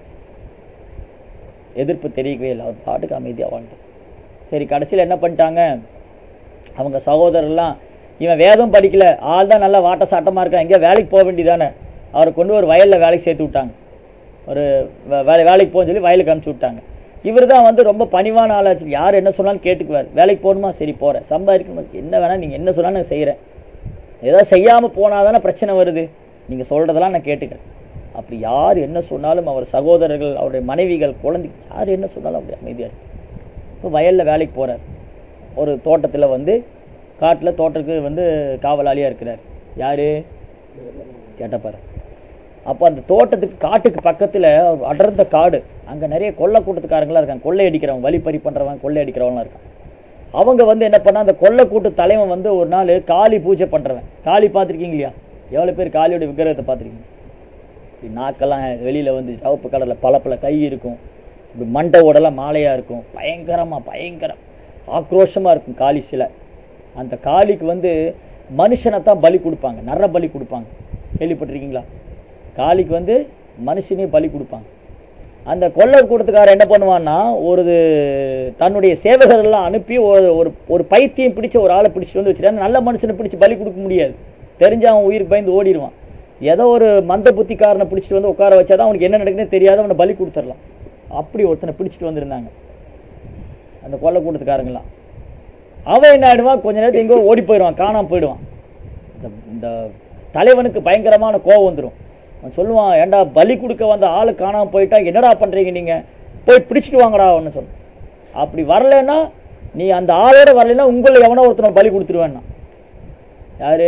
எதிர்ப்பு தெரிவிக்கவே இல்லை அவர் பாட்டுக்கு அமைதியாக வாழ்ந்தார் சரி கடைசியில் என்ன பண்ணிட்டாங்க அவங்க சகோதரர்லாம் இவன் வேதம் படிக்கல ஆள் தான் நல்லா வாட்ட சாட்டமாக இருக்கான் எங்கேயோ வேலைக்கு போக வேண்டியதானே அவரை கொண்டு ஒரு வயலில் வேலைக்கு சேர்த்து விட்டாங்க ஒரு வே- வேலை வேலைக்கு போகணும்னு சொல்லி வயலுக்கு அனுப்பிச்சி விட்டாங்க இவர் தான் வந்து ரொம்ப பணிவான ஆளாச்சு யார் என்ன சொன்னாலும் கேட்டுக்குவார் வேலைக்கு போகணுமா சரி போகிறேன் சம்பாதிக்கணும் என்ன வேணால் நீங்கள் என்ன சொன்னாலும் நான் செய்கிறேன் ஏதாவது செய்யாமல் போனால் தானே பிரச்சனை வருது நீங்கள் சொல்கிறதெல்லாம் நான் கேட்டுக்கிறேன் அப்படி யார் என்ன சொன்னாலும் அவர் சகோதரர்கள் அவருடைய மனைவிகள் குழந்தை யார் என்ன சொன்னாலும் அப்படி அமைதியாக இருக்கு இப்போ வயலில் வேலைக்கு போகிறார் ஒரு தோட்டத்தில் வந்து காட்டில் தோட்டத்துக்கு வந்து காவலாளியாக இருக்கிறார் யார் சேட்டப்பாறை அப்போ அந்த தோட்டத்துக்கு காட்டுக்கு பக்கத்தில் அடர்ந்த காடு அங்கே நிறைய கொள்ளை கூட்டத்துக்காரங்களாம் இருக்காங்க கொள்ளை அடிக்கிறவங்க வழிப்பறி பண்ணுறவங்க கொள்ளை அடிக்கிறவங்களாம் இருக்காங்க அவங்க வந்து என்ன பண்ணா அந்த கொள்ளை கூட்டு தலைவன் வந்து ஒரு நாள் காளி பூஜை பண்ணுறவன் காளி பார்த்துருக்கீங்க இல்லையா எவ்வளோ பேர் காளியோட விக்கிரகத்தை பார்த்துருக்கீங்க இப்படி நாக்கெல்லாம் வெளியில் வந்து சிவப்பு கடலில் பல பல கை இருக்கும் இப்படி மண்டை ஓடெல்லாம் மாலையாக இருக்கும் பயங்கரமாக பயங்கரம் ஆக்ரோஷமாக இருக்கும் காளி சிலை அந்த காளிக்கு வந்து மனுஷனை தான் பலி கொடுப்பாங்க நர பலி கொடுப்பாங்க கேள்விப்பட்டிருக்கீங்களா காளிக்கு வந்து மனுஷனே பலி கொடுப்பாங்க அந்த கொள்ளை கூட்டத்துக்காரன் என்ன பண்ணுவான்னா ஒரு தன்னுடைய சேவகர்கள்லாம் அனுப்பி ஒரு ஒரு ஒரு பைத்தியம் பிடிச்ச ஒரு ஆளை பிடிச்சிட்டு வந்து வச்சுட்டு நல்ல மனுஷனை பிடிச்சி பலி கொடுக்க முடியாது தெரிஞ்சு அவன் உயிருக்கு பயந்து ஓடிடுவான் ஏதோ ஒரு மந்த புத்திக்காரனை பிடிச்சிட்டு வந்து உட்கார வச்சாதான் அவனுக்கு என்ன நடக்குதுன்னு தெரியாத அவனை பலி கொடுத்துடலாம் அப்படி ஒருத்தனை பிடிச்சிட்டு வந்திருந்தாங்க அந்த கொள்ளை கூட்டத்துக்காரங்களாம் அவன் என்ன ஆயிடுவான் கொஞ்ச நேரத்துக்கு எங்கோ ஓடி போயிடுவான் காணாம போயிடுவான் இந்த இந்த தலைவனுக்கு பயங்கரமான கோவம் வந்துடும் அவன் சொல்லுவான் ஏன்டா பலி கொடுக்க வந்த ஆளு காணாம போயிட்டா என்னடா பண்றீங்க நீங்க போய் பிடிச்சிட்டு வாங்கடா அவன்னு சொல்லு அப்படி வரலைன்னா நீ அந்த ஆளோட வரலைன்னா உங்களை எவனோ ஒருத்தனை பலி கொடுத்துருவேன்னா யாரு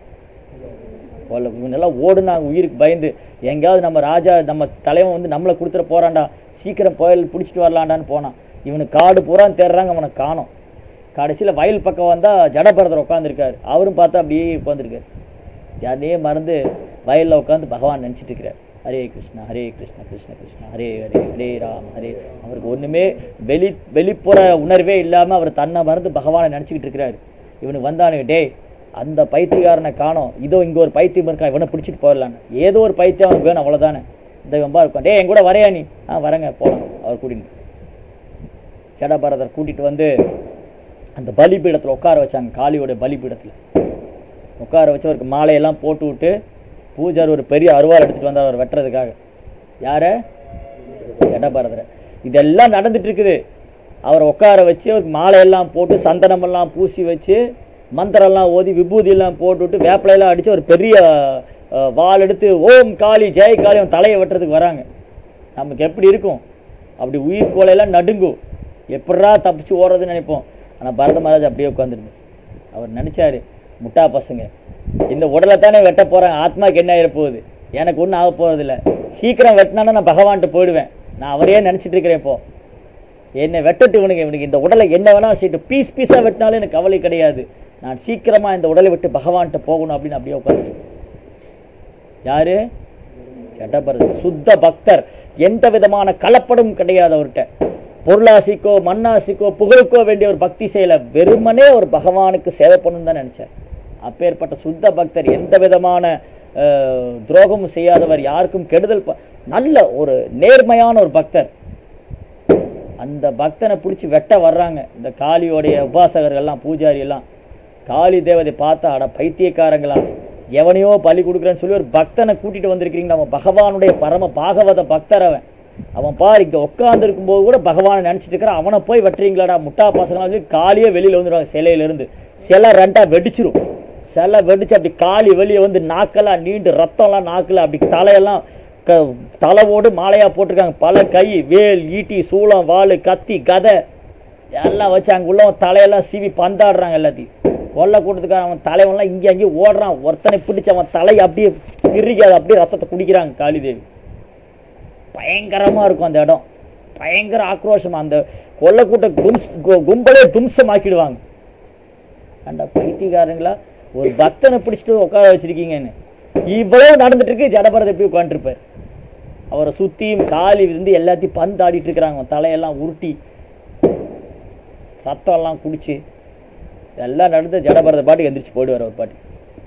கொல்ல இவங்கெல்லாம் ஓடுனாங்க உயிருக்கு பயந்து எங்கேயாவது நம்ம ராஜா நம்ம தலைவன் வந்து நம்மளை கொடுத்துட போறான்டா சீக்கிரம் கோயில் பிடிச்சிட்டு வரலான்டான்னு போனான் இவனுக்கு காடு பூரா தேடுறாங்க அவனை காணோம் கடைசியில் வயல் பக்கம் வந்தால் ஜடபரதர் உட்காந்துருக்காரு அவரும் பார்த்தா அப்படியே உட்காந்துருக்காரு யாரையே மறந்து வயலில் உட்காந்து பகவான் நினச்சிட்டு இருக்கிறார் ஹரே கிருஷ்ணா ஹரே கிருஷ்ணா கிருஷ்ண கிருஷ்ணா ஹரே ஹரே ஹரே ராம் ஹரே அவருக்கு ஒன்றுமே வெளி வெளிப்புற உணர்வே இல்லாமல் அவர் தன்னை மறந்து பகவானை நினச்சிக்கிட்டு இருக்கிறாரு இவனுக்கு வந்தானு டேய் அந்த பைத்தியக்காரனை காணோம் இதோ இங்கே ஒரு பைத்தியம் இருக்கான் இவனை பிடிச்சிட்டு போயிடலான்னு ஏதோ ஒரு பைத்தியம் அவனுக்கு வேணும் அவ்வளோதானே இந்த வெம்பா இருக்கும் டேய் என் கூட வரையா நீ ஆ வரேங்க போகலாம் அவர் கூட்டிட்டு ஜடபரதர் கூட்டிட்டு வந்து அந்த பலிபீடத்தில் உட்கார வச்சாங்க காளியோட பலிபீடத்தில் உட்கார வச்சு அவருக்கு மாலையெல்லாம் போட்டு விட்டு பூஜாரி ஒரு பெரிய அருவாள் எடுத்துட்டு வந்தார் அவர் வெட்டுறதுக்காக யார ஜடபரதரை இதெல்லாம் நடந்துட்டு இருக்குது அவரை உட்கார வச்சு அவருக்கு மாலையெல்லாம் போட்டு சந்தனமெல்லாம் பூசி வச்சு மந்திரம்லாம் ஓதி விபூதியெல்லாம் போட்டுவிட்டு வேப்பிலையெல்லாம் அடித்து ஒரு பெரிய அஹ், வாள் எடுத்து ஓம் காளி ஜெய் காளி அவன் தலையை வெட்டுறதுக்கு வராங்க நமக்கு எப்படி இருக்கும் அப்படி உயிர் கோலையெல்லாம் நடுங்கும் எப்படா தப்பிச்சு ஓடுறதுன்னு நினைப்போம் ஆனால் பரத மகாராஜ் அப்படியே உட்காந்துருந்து அவர் நினைச்சாரு முட்டா பசங்க இந்த உடலை தானே வெட்ட போறாங்க ஆத்மாக்கு என்ன ஆயிட போகுது எனக்கு ஒன்றும் ஆக போறதில்ல சீக்கிரம் வெட்டினானா நான் பகவான்கிட்ட போயிடுவேன் நான் அவரையே நினைச்சிட்டு இருக்கிறேன் இப்போ என்னை வெட்டட்டு இவனுக்கு இவனுக்கு இந்த உடலை என்ன வேணா செய்யட்டும் பீஸ் பீஸாக வெட்டினாலும் எனக்கு கவலை கிடையாது நான் சீக்கிரமா இந்த உடலை விட்டு பகவான்கிட்ட போகணும் அப்படின்னு அப்படியே உட்காந்து யாரு ஜடபரதர் சுத்த பக்தர் எந்த விதமான கலப்படமும் கிடையாது அவர்கிட்ட பொருளாசிக்கோ மண்ணாசிக்கோ புகழுக்கோ வேண்டிய ஒரு பக்தி செய்யல வெறுமனே ஒரு பகவானுக்கு சேவை பண்ணணும் தான் நினைச்சார் அப்பேற்பட்ட சுத்த பக்தர் எந்த விதமான அஹ், துரோகமும் செய்யாதவர் யாருக்கும் கெடுதல் ப- நல்ல ஒரு நேர்மையான ஒரு பக்தர் அந்த பக்தனை பிடிச்சி வெட்ட வர்றாங்க இந்த காளியோடைய உபாசகர்கள்லாம் பூஜாரி எல்லாம் காளி தேவதை பார்த்தா அட பைத்தியக்காரங்களா எவனையோ பலி கொடுக்குறேன்னு சொல்லி ஒரு பக்தனை கூட்டிட்டு வந்திருக்கிறீங்க அவன் பகவானுடைய பரம பாகவத பக்தர் அவன் அவன் பாரு இங்க உட்கார்ந்து இருக்கும்போது கூட பகவானை நினைச்சிட்டு இருக்கிறான் அவனை போய் வெட்டுறீங்களாடா முட்டா பசங்களா சொல்லி காளியே வெளியில வந்துடுவாங்க சிலையில இருந்து சிலை ரெண்டா வெடிச்சிரும் சிலை வெடிச்சு அப்படி காளி வெளியே வந்து நாக்கெல்லாம் நீண்டு ரத்தம்லாம் நாக்கில் அப்படி தலையெல்லாம் க தலைவோடு மாலையா போட்டிருக்காங்க பல கை வேல் ஈட்டி சூளம் வாள் கத்தி கதை எல்லாம் வச்சு அங்கே உள்ளவன் தலையெல்லாம் சீவி பந்தாடுறாங்க எல்லாத்தையும் கொல்ல கூட்டத்துக்காரன் அவன் தலைவன்லாம் இங்கே அங்கேயும் ஓடுறான் ஒருத்தனை பிடிச்சு அவன் தலையை அப்படியே பிரிக்காது அப்படியே ரத்தத்தை குடிக்கிறாங்க காளிதேவி பயங்கரமா இருக்கும் அந்த இடம் பயங்கர ஆக்ரோஷமா அந்த கொல்லக்கூட்ட கும்ஸ் கு- கும்பலே தும்சமாக்கிடுவாங்க அந்த பைத்தியக்காரங்களா ஒரு பக்தனை பிடிச்சிட்டு உட்கார வச்சிருக்கீங்கன்னு இவ்வளவு நடந்துட்டு இருக்கு ஜடபரத எப்படி உட்காந்துருப்பார் அவரை சுத்தியும் காலி இருந்து எல்லாத்தையும் பந்து ஆடிட்டு இருக்கிறாங்க அவன் தலையெல்லாம் உருட்டி ரத்தம் எல்லாம் குடிச்சு எல்லாம் நடந்து ஜடபரத பாட்டுக்கு எந்திரிச்சு போயிடுவார் அவர் பாட்டு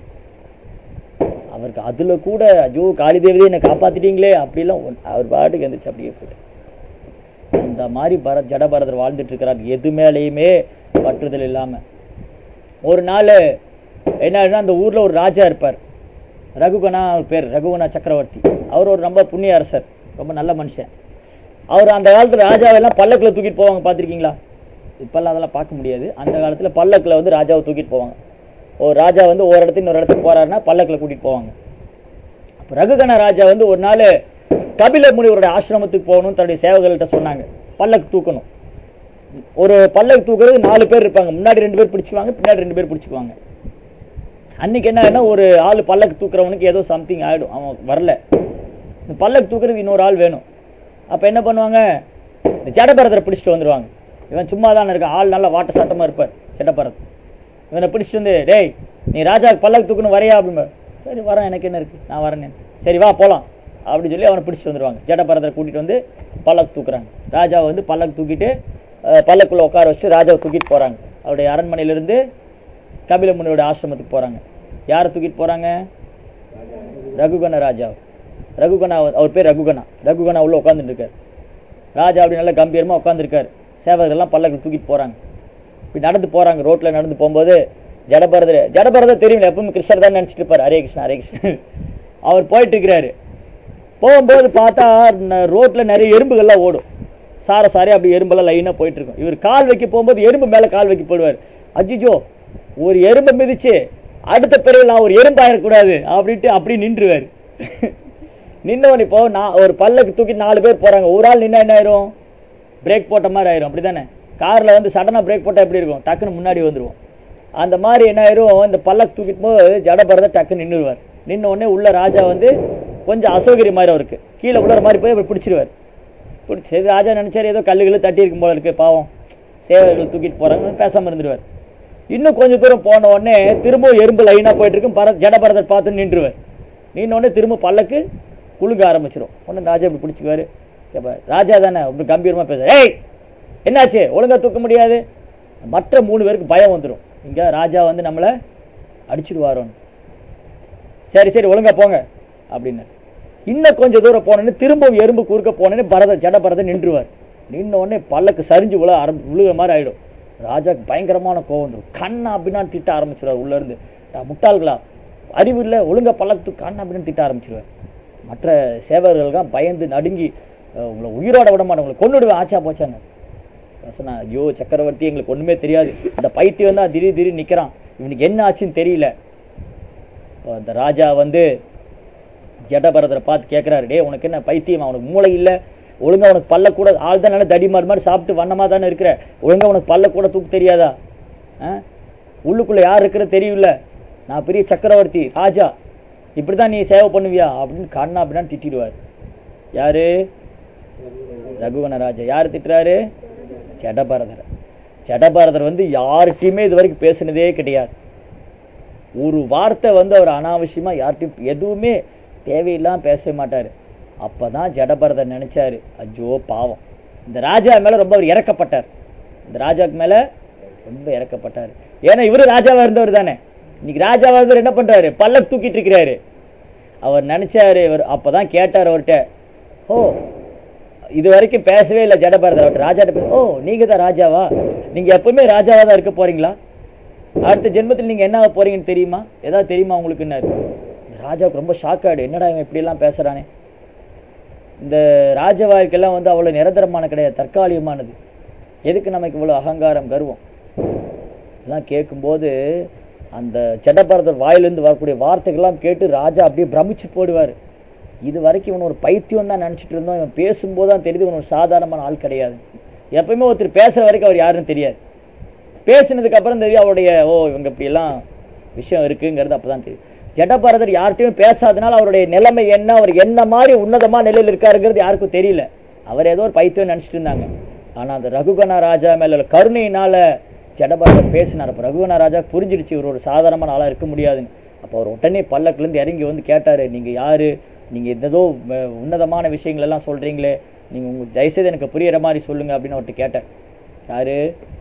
அவருக்கு அதுல கூட ஐயோ காளி தேவதையை என்னை காப்பாத்திட்டீங்களே அப்படிலாம் ஒண்ணு- அவர் பாட்டுக்கு எந்திரிச்சு அப்படியே போயிட்டார் அந்த மாதிரி பரத் ஜடபரதர் வாழ்ந்துட்டு இருக்கிறார் எது மேலேயுமே பற்றுதல் இல்லாம ஒரு நாள் என்ன அந்த ஊர்ல ஒரு ராஜா இருப்பார் ரகுகணா அவர் பேர் ரகுகணா சக்கரவர்த்தி அவர் ஒரு ரொம்ப புண்ணிய அரசர் ரொம்ப நல்ல மனுஷன் அவர் அந்த காலத்துல ராஜாவெல்லாம் பல்லக்கில் தூக்கிட்டு போவாங்க பார்த்திருக்கீங்களா இப்பெல்லாம் அதெல்லாம் பார்க்க முடியாது அந்த காலத்துல பல்லக்கில் வந்து ராஜாவை தூக்கிட்டு போவாங்க ஒரு ராஜா வந்து ஒரு இடத்துக்கு இன்னொரு இடத்துக்கு போறாருன்னா பல்லக்கில் கூட்டிட்டு போவாங்க அப்ப ரகுகண ராஜா வந்து ஒரு நாள் கபில முனிவருடைய ஆசிரமத்துக்கு போகணும் தன்னுடைய சேவகர்கள்ட்ட சொன்னாங்க பல்லக்கு தூக்கணும் ஒரு பல்லக்கு தூக்குறது நாலு பேர் இருப்பாங்க முன்னாடி ரெண்டு பேர் பிடிச்சுக்குவாங்க பின்னாடி ரெண்டு பேர் பிடிச்சுக்குவாங்க அன்னைக்கு என்ன ஆயிடும்னா ஒரு ஆள் பல்லக்கு தூக்குறவனுக்கு ஏதோ சம்திங் ஆயிடும் அவன் வரல இந்த பல்லக்கு தூக்குறதுக்கு இன்னொரு ஆள் வேணும் அப்ப என்ன பண்ணுவாங்க இந்த ஜடபரதரை பிடிச்சிட்டு வந்துருவாங்க இவன் சும்மா தானே இருக்கான் ஆள் நல்லா வாட்ட சாட்டமா இருப்பார் ஜடபரத் இவனை பிடிச்சிட்டு வந்து டேய் நீ ராஜாவுக்கு பல்லக்கு தூக்கணும் வரையா அப்படின்னு சரி வரேன் எனக்கு என்ன இருக்கு நான் வரேன் சரி வா போலாம் அப்படின்னு சொல்லி அவனை பிடிச்சிட்டு வந்துருவாங்க ஜடபரதரை கூட்டிட்டு வந்து பல்லக்கு தூக்குறாங்க ராஜாவை வந்து பல்லக்கு தூக்கிட்டு அஹ், பல்லக்குள்ள உட்கார வச்சுட்டு ராஜாவை தூக்கிட்டு போறாங்க அவருடைய அரண்மனையிலிருந்து கபில முனியோட ஆசிரமத்துக்கு போறாங்க யாரை தூக்கிட்டு போறாங்க ரகுகண ராஜா ரகுகணா அவர் பேர் ரகுகணா ரகுகணா உள்ள உட்காந்துட்டு இருக்காரு ராஜா அப்படி நல்லா கம்பீரமா உட்காந்துருக்காரு சேவகர்கள்லாம் பல்லக்கு தூக்கிட்டு போறாங்க இப்படி நடந்து போறாங்க ரோட்ல நடந்து போகும்போது ஜடபரதர் ஜடபரதர் தெரியும் எப்பவும் கிருஷ்ணர் தான் நினைச்சிட்டு இருப்பாரு ஹரே கிருஷ்ணா ஹரே கிருஷ்ணன் அவர் போயிட்டு இருக்கிறாரு போகும்போது பார்த்தா ந- ரோட்ல நிறைய எறும்புகள்லாம் ஓடும் சார சாரி அப்படி எறும்பெல்லாம் லைனாக போயிட்டு இருக்கும் இவர் கால் வைக்க போகும்போது எறும்பு மேலே கால் வைக்க போடுவார் அஜிஜோ ஒரு எறும்பை மிதிச்சு அடுத்த பிறகு நான் ஒரு எறும்பாயிடக்கூடாது அப்படின்ட்டு அப்படி நின்றுவார் நின்னவன் இப்போ நான் ஒரு பல்லக்கு தூக்கி நாலு பேர் போறாங்க ஒரு ஆள் நின்னா என்ன ஆயிரும் பிரேக் போட்ட மாதிரி ஆயிரும் அப்படிதானே கார்ல வந்து சடனா பிரேக் போட்டா எப்படி இருக்கும் டக்குன்னு முன்னாடி வந்துருவோம் அந்த மாதிரி என்ன ஆயிரும் இந்த பல்லக்கு தூக்கிட்டு போது ஜடபரத டக்குன்னு நின்றுவார் நின்ன உடனே உள்ள ராஜா வந்து கொஞ்சம் அசௌகரியம் மாதிரி அவருக்கு கீழே உள்ள மாதிரி போய் அப்படி பிடிச்சிருவார் பிடிச்சி சரி ராஜா நினைச்சாரு ஏதோ கல்லுகள் தட்டி இருக்கும் போல இருக்கு பாவம் சேவர்கள் தூக்கிட்டு போறாங்க பேசாம இருந்துருவார் இன்னும் கொஞ்சம் தூரம் போன உடனே திரும்ப எறும்பு லைனா போயிட்டு இருக்கும் பர ஜடபரதர் பார்த்து நின்றுவார் நின்ன உடனே திரும்ப பல்லக்கு குலுங்க ஆரம்பிச்சிடும் உடனே ராஜா இப்படி பிடிச்சிக்குவாரு கேட்பாரு, ராஜா தானே அப்படி கம்பீரமா பேச ஏய் என்னாச்சு ஒழுங்கா தூக்க முடியாது மற்ற மூணு பேருக்கு பயம் வந்துடும் இங்க ராஜா வந்து நம்மளை அடிச்சிடுவாரோன்னு சரி சரி ஒழுங்கா போங்க அப்படின்னு இன்னும் கொஞ்சம் தூரம் போனோன்னு திரும்பவும் எறும்பு குறுக்க போனோன்னு பரத ஜட பரத நின்றுவார் நின்ன உடனே பல்லக்கு சரிஞ்சு விழ ஆரம்பி விழுகிற மாதிரி ஆயிடும் ராஜாக்கு பயங்கரமான கோவம் வந்துடும் கண்ணா அப்படின்னு திட்ட ஆரம்பிச்சிடுவார் உள்ள இருந்து டா, முட்டாள்களா அறிவு இல்லை ஒழுங்கா பள்ளத்து காண அப்படின்னு திட்ட ஆரம்பிச்சிருவார் மற்ற சேவகர்கள்லாம் பயந்து நடுங்கி அஹ், உங்களை உயிரோட விட மாட்டேன் உங்களை கொன்னுடுவேன் ஆச்சா போச்சாங்க நான் சொன்னேன் ஐயோ சக்கரவர்த்தி எங்களுக்கு ஒண்ணுமே தெரியாது அந்த பைத்தியம் தான் திடீர் திடீர்னு நிக்கிறான் இவனுக்கு என்ன ஆச்சுன்னு தெரியல இப்போ அந்த ராஜா வந்து ஜடபரதரை பார்த்து கேட்குறாரு டே உனக்கு என்ன பைத்தியம் உனக்கு மூளை இல்லை ஒழுங்கா உனக்கு பல்ல கூட ஆள் தான் நல்லா தடிமாறு மாதிரி சாப்பிட்டு வண்ணமாக தானே இருக்கிற ஒழுங்கா உனக்கு பல்ல கூட தூக்க தெரியாதா ஆ உள்ளுக்குள்ளே யார் இருக்கிறது தெரியல நான் பெரிய சக்கரவர்த்தி ராஜா இப்படி தான் நீ சேவை பண்ணுவியா அப்படின்னு கண்ணா அப்படின்னு திட்டிடுவார் யாரு ரகுவன ராஜா யார் திட்டுறாரு ஜடபரதர் ஜடபரதர் வந்து யார்கிட்டயுமே இது வரைக்கும் பேசுனதே கிடையாது ஒரு வார்த்தை வந்து அவர் அனாவசியமா யார்கிட்டயும் எதுவுமே தேவையில்லாம பேசவே மாட்டாரு அப்பதான் ஜடபரதர் நினைச்சாரு ஐயோ பாவம் இந்த ராஜா மேல ரொம்ப அவர் இறக்கப்பட்டார் இந்த ராஜாக்கு மேல ரொம்ப இறக்கப்பட்டார் ஏன்னா இவரு ராஜாவா இருந்தவர் தானே இன்னைக்கு ராஜாவா இருந்தவர் என்ன பண்றாரு பல்ல தூக்கிட்டு இருக்கிறாரு அவர் நினைச்சாரு இவர் அப்பதான் கேட்டார் அவர்கிட்ட ஓ இது வரைக்கும் பேசவே இல்லை ஜடபரதர் அவர்கிட்ட ராஜாட்ட பேச ஓ நீங்க தான் ராஜாவா நீங்க எப்பவுமே ராஜாவா தான் இருக்க போறீங்களா அடுத்த ஜென்மத்தில் நீங்க என்ன ஆக போறீங்கன்னு தெரியுமா ஏதாவது தெரியுமா உங்களுக்குன்னாரு இந்த ராஜாவுக்கு ரொம்ப ஷாக் ஆயிடு என்னடா இவன் இப்படி எல்லாம் பேசுறானே இந்த ராஜ வாழ்க்கையெல்லாம் வந்து அவ்வளவு நிரந்தரமான கிடையாது தற்காலிகமானது எதுக்கு நமக்கு இவ்வளவு அகங்காரம் கர்வம் இதெல்லாம் கேட்கும்போது அந்த ஜடபரதர் வாயிலிருந்து வரக்கூடிய வார்த்தைகள்லாம் கேட்டு ராஜா அப்படியே பிரமிச்சு போடுவார் இது வரைக்கும் இவன் ஒரு பைத்தியம் தான் நினச்சிட்டு இருந்தோம் இவன் பேசும்போது தான் தெரியுது இவன் ஒரு சாதாரணமான ஆள் கிடையாது எப்பயுமே ஒருத்தர் பேசுற வரைக்கும் அவர் யாருன்னு தெரியாது பேசினதுக்கு அப்புறம் தெரியும் அவருடைய ஓ இவங்க இப்படியெல்லாம் விஷயம் இருக்குங்கிறது அப்பதான் தெரியும் ஜடபரதர் யார்கிட்டயும் பேசாதனால அவருடைய நிலைமை என்ன அவர் என்ன மாதிரி உன்னதமான நிலையில் இருக்காருங்கிறது யாருக்கும் தெரியல அவர் ஏதோ ஒரு பைத்தியம் நினைச்சிட்டு இருந்தாங்க ஆனா அந்த ரகுகண ராஜா மேல உள்ள கருணையினால ஜடபரதர் பேசினார் அப்ப ரகுகண ராஜா புரிஞ்சிடுச்சு இவர் ஒரு சாதாரணமான ஆளா இருக்க முடியாதுன்னு அப்போ அவர் உடனே பல்லக்கிலேருந்து இறங்கி வந்து கேட்டாரு நீங்க யாரு நீங்க ஏதோ அஹ், உன்னதமான விஷயங்கள் எல்லாம் சொல்றீங்களே நீங்க உங்க தயவுசெய்து எனக்கு புரியுற மாதிரி சொல்லுங்க அப்படின்னு அவர்கிட்ட கேட்டார் யாரு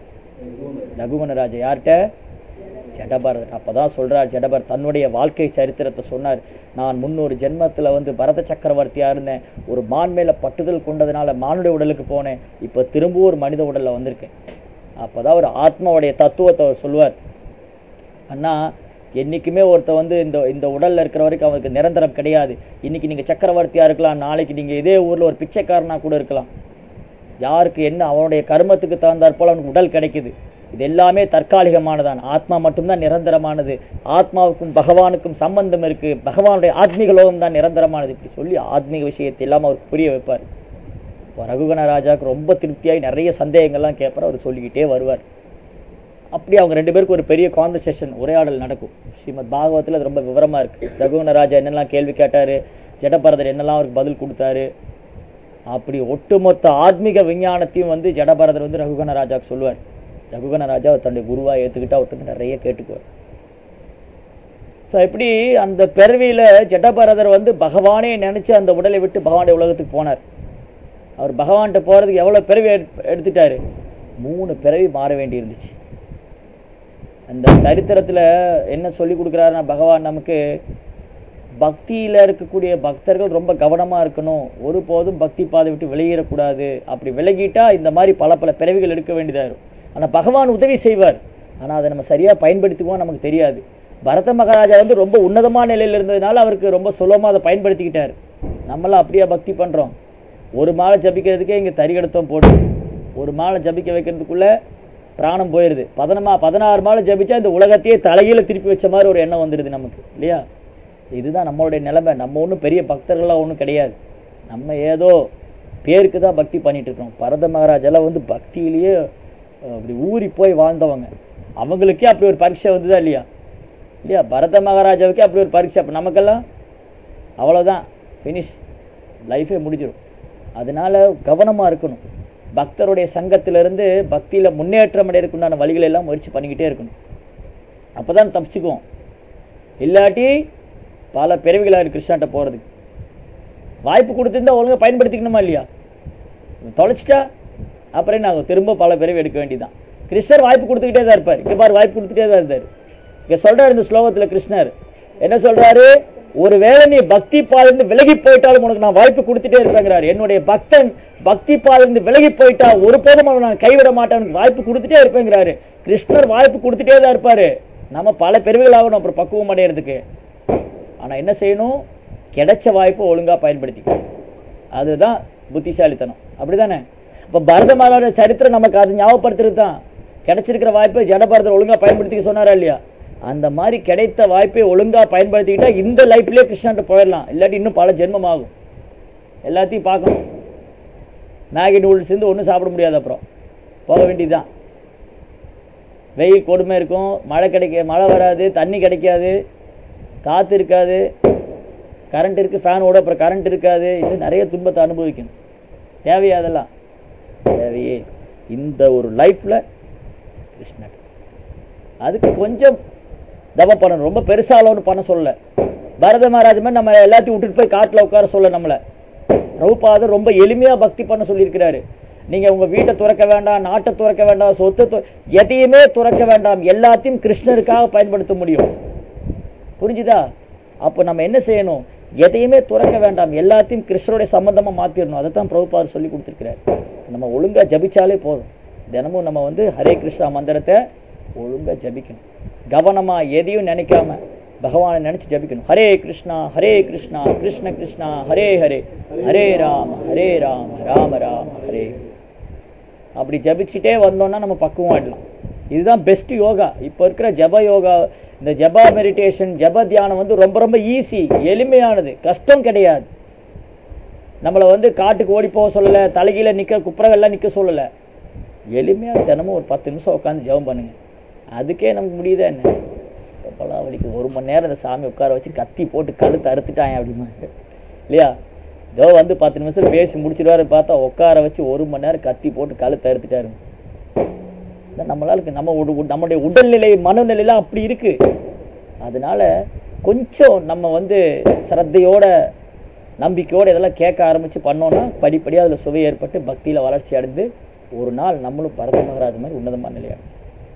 ரகுமன ராஜா யார்கிட்ட ஜடபரதர் அப்பதான் சொல்றார் ஜடபர் தன்னுடைய வாழ்க்கை சரித்திரத்தை சொன்னார் நான் முன்னொரு ஜென்மத்துல வந்து பரத சக்கரவர்த்தியா இருந்தேன் ஒரு மான் மேல பட்டுதல் கொண்டதுனால மானுட உடலுக்கு போனேன் இப்ப திரும்ப ஒரு மனித உடல்ல வந்திருக்கேன் அப்பதான் ஒரு ஆத்மாவுடைய தத்துவத்தை அவர் சொல்லுவார் அண்ணா என்னைக்குமே ஒருத்தன் வந்து இந்த இந்த உடல்ல இருக்கிற வரைக்கும் அவனுக்கு நிரந்தரம் கிடையாது இன்னைக்கு நீங்க சக்கரவர்த்தியா இருக்கலாம் நாளைக்கு நீங்க இதே ஊர்ல ஒரு பிச்சைக்காரனா கூட இருக்கலாம் யாருக்கு என்ன அவனுடைய கர்மத்துக்கு தகுந்தாற் போல அவனுக்கு உடல் கிடைக்குது இது எல்லாமே தற்காலிகமானதான் ஆத்மா மட்டும்தான் நிரந்தரமானது ஆத்மாவுக்கும் பகவானுக்கும் சம்பந்தம் இருக்கு பகவானுடைய ஆத்மீக லோகம் தான் நிரந்தரமானது இப்படி சொல்லி ஆத்மீக விஷயத்தை எல்லாம் அவருக்கு புரிய வைப்பார் இப்போ ரகுகண ராஜாவுக்கு ரொம்ப திருப்தியாகி நிறைய சந்தேகங்கள்லாம் கேட்பார் அவர் சொல்லிக்கிட்டே வருவார் அப்படி அவங்க ரெண்டு பேருக்கு ஒரு பெரிய கான்வர்சேஷன் உரையாடல் நடக்கும் ஸ்ரீமத் பாகவத்தில் அது ரொம்ப விவரமா இருக்கு ரகுகண ராஜா என்னெல்லாம் கேள்வி கேட்டாரு ஜடபரதர் என்னெல்லாம் அவருக்கு பதில் கொடுத்தாரு அப்படி ஒட்டுமொத்த ஆத்மீக விஞ்ஞானத்தையும் வந்து ஜடபரதர் வந்து ரகுகண ராஜாவுக்கு சொல்லுவார் ரகுகண ராஜா அவர் தன்னுடைய குருவா ஏத்துக்கிட்டு அவர்கிட்ட நிறைய கேட்டுக்குவார் ஸோ இப்படி அந்த பிறவியில ஜடபரதர் வந்து பகவானே நினைச்சு அந்த உடலை விட்டு பகவானுடைய உலகத்துக்கு போனார் அவர் பகவான்கிட்ட போறதுக்கு எவ்வளவு பிறவி எடுத்- எடுத்துட்டாரு மூணு பிறவி மாற வேண்டி இருந்துச்சு அந்த சரித்திரத்துல என்ன சொல்லி கொடுக்குறாருன்னா பகவான் நமக்கு பக்தியில இருக்கக்கூடிய பக்தர்கள் ரொம்ப கவனமா இருக்கணும் ஒருபோதும் பக்தி பாதை விட்டு விலகிடக்கூடாது அப்படி விலகிட்டா இந்த மாதிரி பல பல பிறவிகள் எடுக்க வேண்டியதா இருக்கும் ஆனா பகவான் உதவி செய்வார் ஆனா அதை நம்ம சரியா பயன்படுத்திக்குவோம் நமக்கு தெரியாது பரத மகாராஜா வந்து ரொம்ப உன்னதமான நிலையில இருந்ததுனால அவருக்கு ரொம்ப சுலபமா அதை பயன்படுத்திக்கிட்டார் நம்மளாம் அப்படியா பக்தி பண்றோம் ஒரு மாலை ஜபிக்கிறதுக்கே இங்க தரிகடத்தம் போடுது ஒரு மாலை ஜபிக்க வைக்கிறதுக்குள்ள பிராணம் போயிடுது பதினமா பதினாறு மாலை ஜபிச்சா இந்த உலகத்தையே தலைகீழ திருப்பி வச்ச மாதிரி ஒரு எண்ணம் வந்துடுது நமக்கு இல்லையா இதுதான் நம்மளுடைய நிலைமை நம்ம ஒன்றும் பெரிய பக்தர்களாக ஒன்றும் கிடையாது நம்ம ஏதோ பேருக்கு தான் பக்தி பண்ணிட்டு இருக்கோம் பரத மகாராஜெல்லாம் வந்து பக்தியிலேயே அஹ், அப்படி ஊறி போய் வாழ்ந்தவங்க அவங்களுக்கே அப்படி ஒரு பரீட்சை வந்துதா இல்லையா இல்லையா பரத மகாராஜாவுக்கே அப்படி ஒரு பரீட்சை அப்போ நமக்கெல்லாம் அவ்வளோதான் ஃபினிஷ் லைஃபே முடிஞ்சிடும் அதனால கவனமா இருக்கணும் பக்தருடைய சங்கத்திலிருந்து பக்தியில முன்னேற்றம் அடையறதுக்குண்டான வழிகளை எல்லாம் முயற்சி பண்ணிக்கிட்டே இருக்கணும் அப்பதான் தப்பிச்சுக்குவோம் இல்லாட்டி பல பிறவிகளாக இருக்கு கிருஷ்ணாட்ட போறதுக்கு வாய்ப்பு கொடுத்திருந்தா ஒழுங்கா பயன்படுத்திக்கணுமா இல்லையா தொலைச்சிட்டா அப்புறம் என்ன ஆகும் திரும்ப பல பிறவி எடுக்க வேண்டியதுதான் கிருஷ்ணர் வாய்ப்பு கொடுத்துக்கிட்டே தான் இருப்பார் இங்க பாரு வாய்ப்பு கொடுத்துட்டே தான் இருந்தார் இங்க சொல்றாரு இந்த ஸ்லோகத்துல கிருஷ்ணர் என்ன சொல்றாரு ஒருவேளை நீ பக்தி பாலிருந்து விலகி போயிட்டாலும் உனக்கு நான் வாய்ப்பு கொடுத்துட்டே இருப்பேங்கிறாரு என்னுடைய பக்தன் பக்தி பாலிருந்து விலகி போயிட்டா ஒரு போதும் அவன் நான் கைவிட மாட்டேன் அவனுக்கு வாய்ப்பு கொடுத்துட்டே இருப்பேங்கிறாரு கிருஷ்ணர் வாய்ப்பு கொடுத்துட்டே தான் இருப்பாரு நம்ம பல பிறவிகள் ஆகணும் அப்புறம் பக்குவம் அடையிறதுக்கு ஆனா என்ன செய்யணும் கிடைச்ச வாய்ப்பை ஒழுங்கா பயன்படுத்திக்கணும் அதுதான் புத்திசாலித்தனம் அப்படிதானே இப்ப பரத மகாராஜ சரித்திரம் நமக்கு அது ஞாபகப்படுத்துறது தான் கிடைச்சிருக்கிற வாய்ப்பை ஜடபாரதர் ஒழுங்கா பயன்படுத்திக்க சொன்னாரா இல்லையா அந்த மாதிரி கிடைத்த வாய்ப்பை ஒழுங்கா பயன்படுத்திக்கிட்டா இந்த லைஃப்லயே கிருஷ்ணன்ட்ட போயிடலாம் இல்லாட்டி இன்னும் பல ஜென்மம் ஆகும் எல்லாத்தையும் பார்க்கணும் மேகி நூடுல்ஸ் இருந்து ஒன்றும் சாப்பிட முடியாது அப்புறம் போக வேண்டியதுதான் வெயில் கொடுமை இருக்கும் மழை கிடைக்க மழை வராது தண்ணி கிடைக்காது காற்று இருக்காது கரண்ட் இருக்குது ஃபேன் ஓட அப்புறம் கரண்ட் இருக்காது இது நிறைய துன்பத்தை அனுபவிக்கணும் தேவையா அதெல்லாம் தேவையே இந்த ஒரு லைஃப்பில் கிருஷ்ணன் அதுக்கு கொஞ்சம் தவம் பண்ணணும் ரொம்ப பெருசால ஒன்றும் பண்ண சொல்லல பரத மகாராஜ் மாதிரி நம்ம எல்லாத்தையும் விட்டுட்டு போய் காட்டில் உட்கார சொல்ல நம்மளை ரவுபாதர் ரொம்ப எளிமையா பக்தி பண்ண சொல்லியிருக்கிறாரு நீங்க உங்க வீட்டை துறக்க வேண்டாம் நாட்டை துறக்க வேண்டாம் சொத்து து- எதையுமே துறக்க வேண்டாம் எல்லாத்தையும் கிருஷ்ணருக்காக பயன்படுத்த முடியும் புரிஞ்சுதா அப்போ நம்ம என்ன செய்யணும் எதையுமே துறக்க வேண்டாம் எல்லாத்தையும் கிருஷ்ணருடைய சம்பந்தமா மாத்திரணும் அதை தான் பிரபுபாதர் சொல்லி கொடுத்துருக்கிறார் நம்ம ஒழுங்கா ஜபிச்சாலே போதும் தினமும் நம்ம வந்து ஹரே கிருஷ்ணா மந்திரத்தை ஒழுங்கா ஜபிக்கணும் கவனமா எதையும் நினைக்காம பகவானை நினைச்சு ஜபிக்கணும் ஹரே கிருஷ்ணா ஹரே கிருஷ்ணா கிருஷ்ண கிருஷ்ணா ஹரே ஹரே ஹரே ராம ஹரே ராம ராம ராம ஹரே அப்படி ஜபிச்சுட்டே வந்தோம்னா நம்ம பக்குவம் ஆடலாம் இதுதான் பெஸ்ட் யோகா இப்போ இருக்கிற ஜப யோகா இந்த ஜபா மெடிடேஷன் ஜப தியானம் வந்து ரொம்ப ரொம்ப ஈஸி எளிமையானது கஷ்டம் கிடையாது நம்மளை வந்து காட்டுக்கு ஓடி போக சொல்லலை தலைகீழ நிற்க குப்புறவெல்லாம் நிற்க சொல்லலை எளிமையாக தினமும் ஒரு பத்து நிமிஷம் உட்காந்து ஜெபம் பண்ணுங்க அதுக்கே நமக்கு முடியுதா என்ன எப்பெல்லாம் வலிக்குது ஒரு மணி நேரம் இந்த சாமி உட்கார வச்சு கத்தி போட்டு கழுத்து அறுத்துட்டாங்க அப்படிமா இல்லையா ஏதோ வந்து பத்து நிமிஷத்துல பேசி முடிச்சிடுவாரு பார்த்தா உட்கார வச்சு ஒரு மணி நேரம் கத்தி போட்டு கழுத்து அறுத்துட்டாரு இதான் நம்மளால நம்ம உட- உட- நம்முடைய உடல்நிலை மனநிலையெல்லாம் அப்படி இருக்கு அதனால கொஞ்சம் நம்ம வந்து சிரத்தையோட நம்பிக்கையோட இதெல்லாம் கேட்க ஆரம்பிச்சு பண்ணோம்னா படிப்படியாக அதில் சுவை ஏற்பட்டு பக்தியில வளர்ச்சி அடைந்து ஒரு நாள் நம்மளும் பரத மகாராஜ் மாதிரி உன்னதமான நிலையாடும்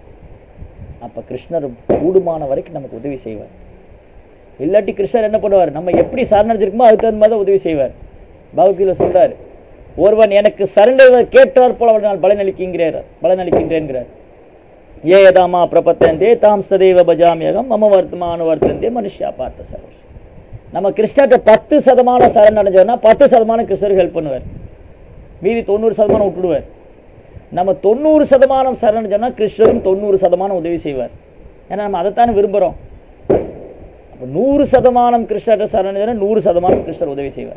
அப்ப கிருஷ்ணர் கூடுமான வரைக்கும் நமக்கு உதவி செய்வார் இல்லாட்டி கிருஷ்ணர் என்ன பண்ணுவார் நம்ம எப்படி சரணடைஞ்சிருக்குமோ அதுக்கு தகுந்த மாதிரி தான் உதவி செய்வார் பகவத்கீதையில சொல்றாரு ஒருவன் எனக்கு சரண்டை கேட்டார் போல அவன் நான் பலனளிக்கின்றார் பலனளிக்கின்றேங்கிறார் ஏ யதாமா பிரபத்தந்தே தாம் சதைவ பஜாமியகம் மம வர்த்தமான வர்த்தந்தே மனுஷா பார்த்த சர்வ நம்ம கிருஷ்ணர்கிட்ட பத்து சதமானம் சரணடைஞ்சோம்னா பத்து சதமானம் கிருஷ்ணருக்கு ஹெல்ப் பண்ணுவார் மீதி தொண்ணூறு சதமானம் விட்டுடுவார் நம்ம தொண்ணூறு சதமானம் சரணடைஞ்சோம்னா கிருஷ்ணரும் தொண்ணூறு சதமானம் உதவி செய்வார் ஏன்னா நம்ம அதைத்தானே விரும்புகிறோம் அப்போ நூறு சதமானம் கிருஷ்ணர்கிட்ட சரணடைஞ்சோம்னா நூறு சதமானம் கிருஷ்ணர் உதவி செய்வார்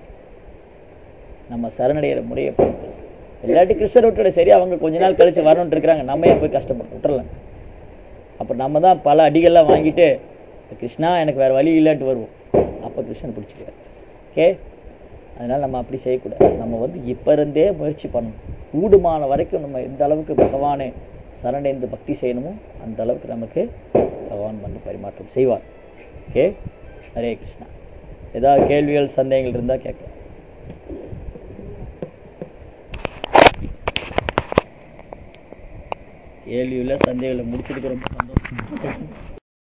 நம்ம சரணடைகிற முறையை பொறுத்து இல்லாட்டி கிருஷ்ணர் விட்டுட சரி அவங்க கொஞ்ச நாள் கழிச்சு வரணும்னு இருக்கிறாங்க நம்ம ஏன் போய் கஷ்டப்பட்டு விட்டுறலாம் அப்போ நம்ம தான் பல அடிகள்லாம் வாங்கிட்டு கிருஷ்ணா எனக்கு வேற வழி இல்லைன்ட்டு வருவோம் அப்போ கிருஷ்ணன் பிடிச்சிக்குவார் ஓகே அதனால் நம்ம அப்படி செய்யக்கூடாது நம்ம வந்து இப்போ இருந்தே முயற்சி பண்ணணும் கூடுமான வரைக்கும் நம்ம எந்த அளவுக்கு பகவானை சரணடைந்து பக்தி செய்யணுமோ அந்த அளவுக்கு நமக்கு பகவான் வந்து பரிமாற்றம் செய்வார் ஓகே ஹரே கிருஷ்ணா ஏதாவது கேள்விகள் சந்தேகங்கள் இருந்தால் கேட்கலாம் கேள்வியில் சந்தேகங்களை முடிச்சிருக்க ரொம்ப சந்தோஷம்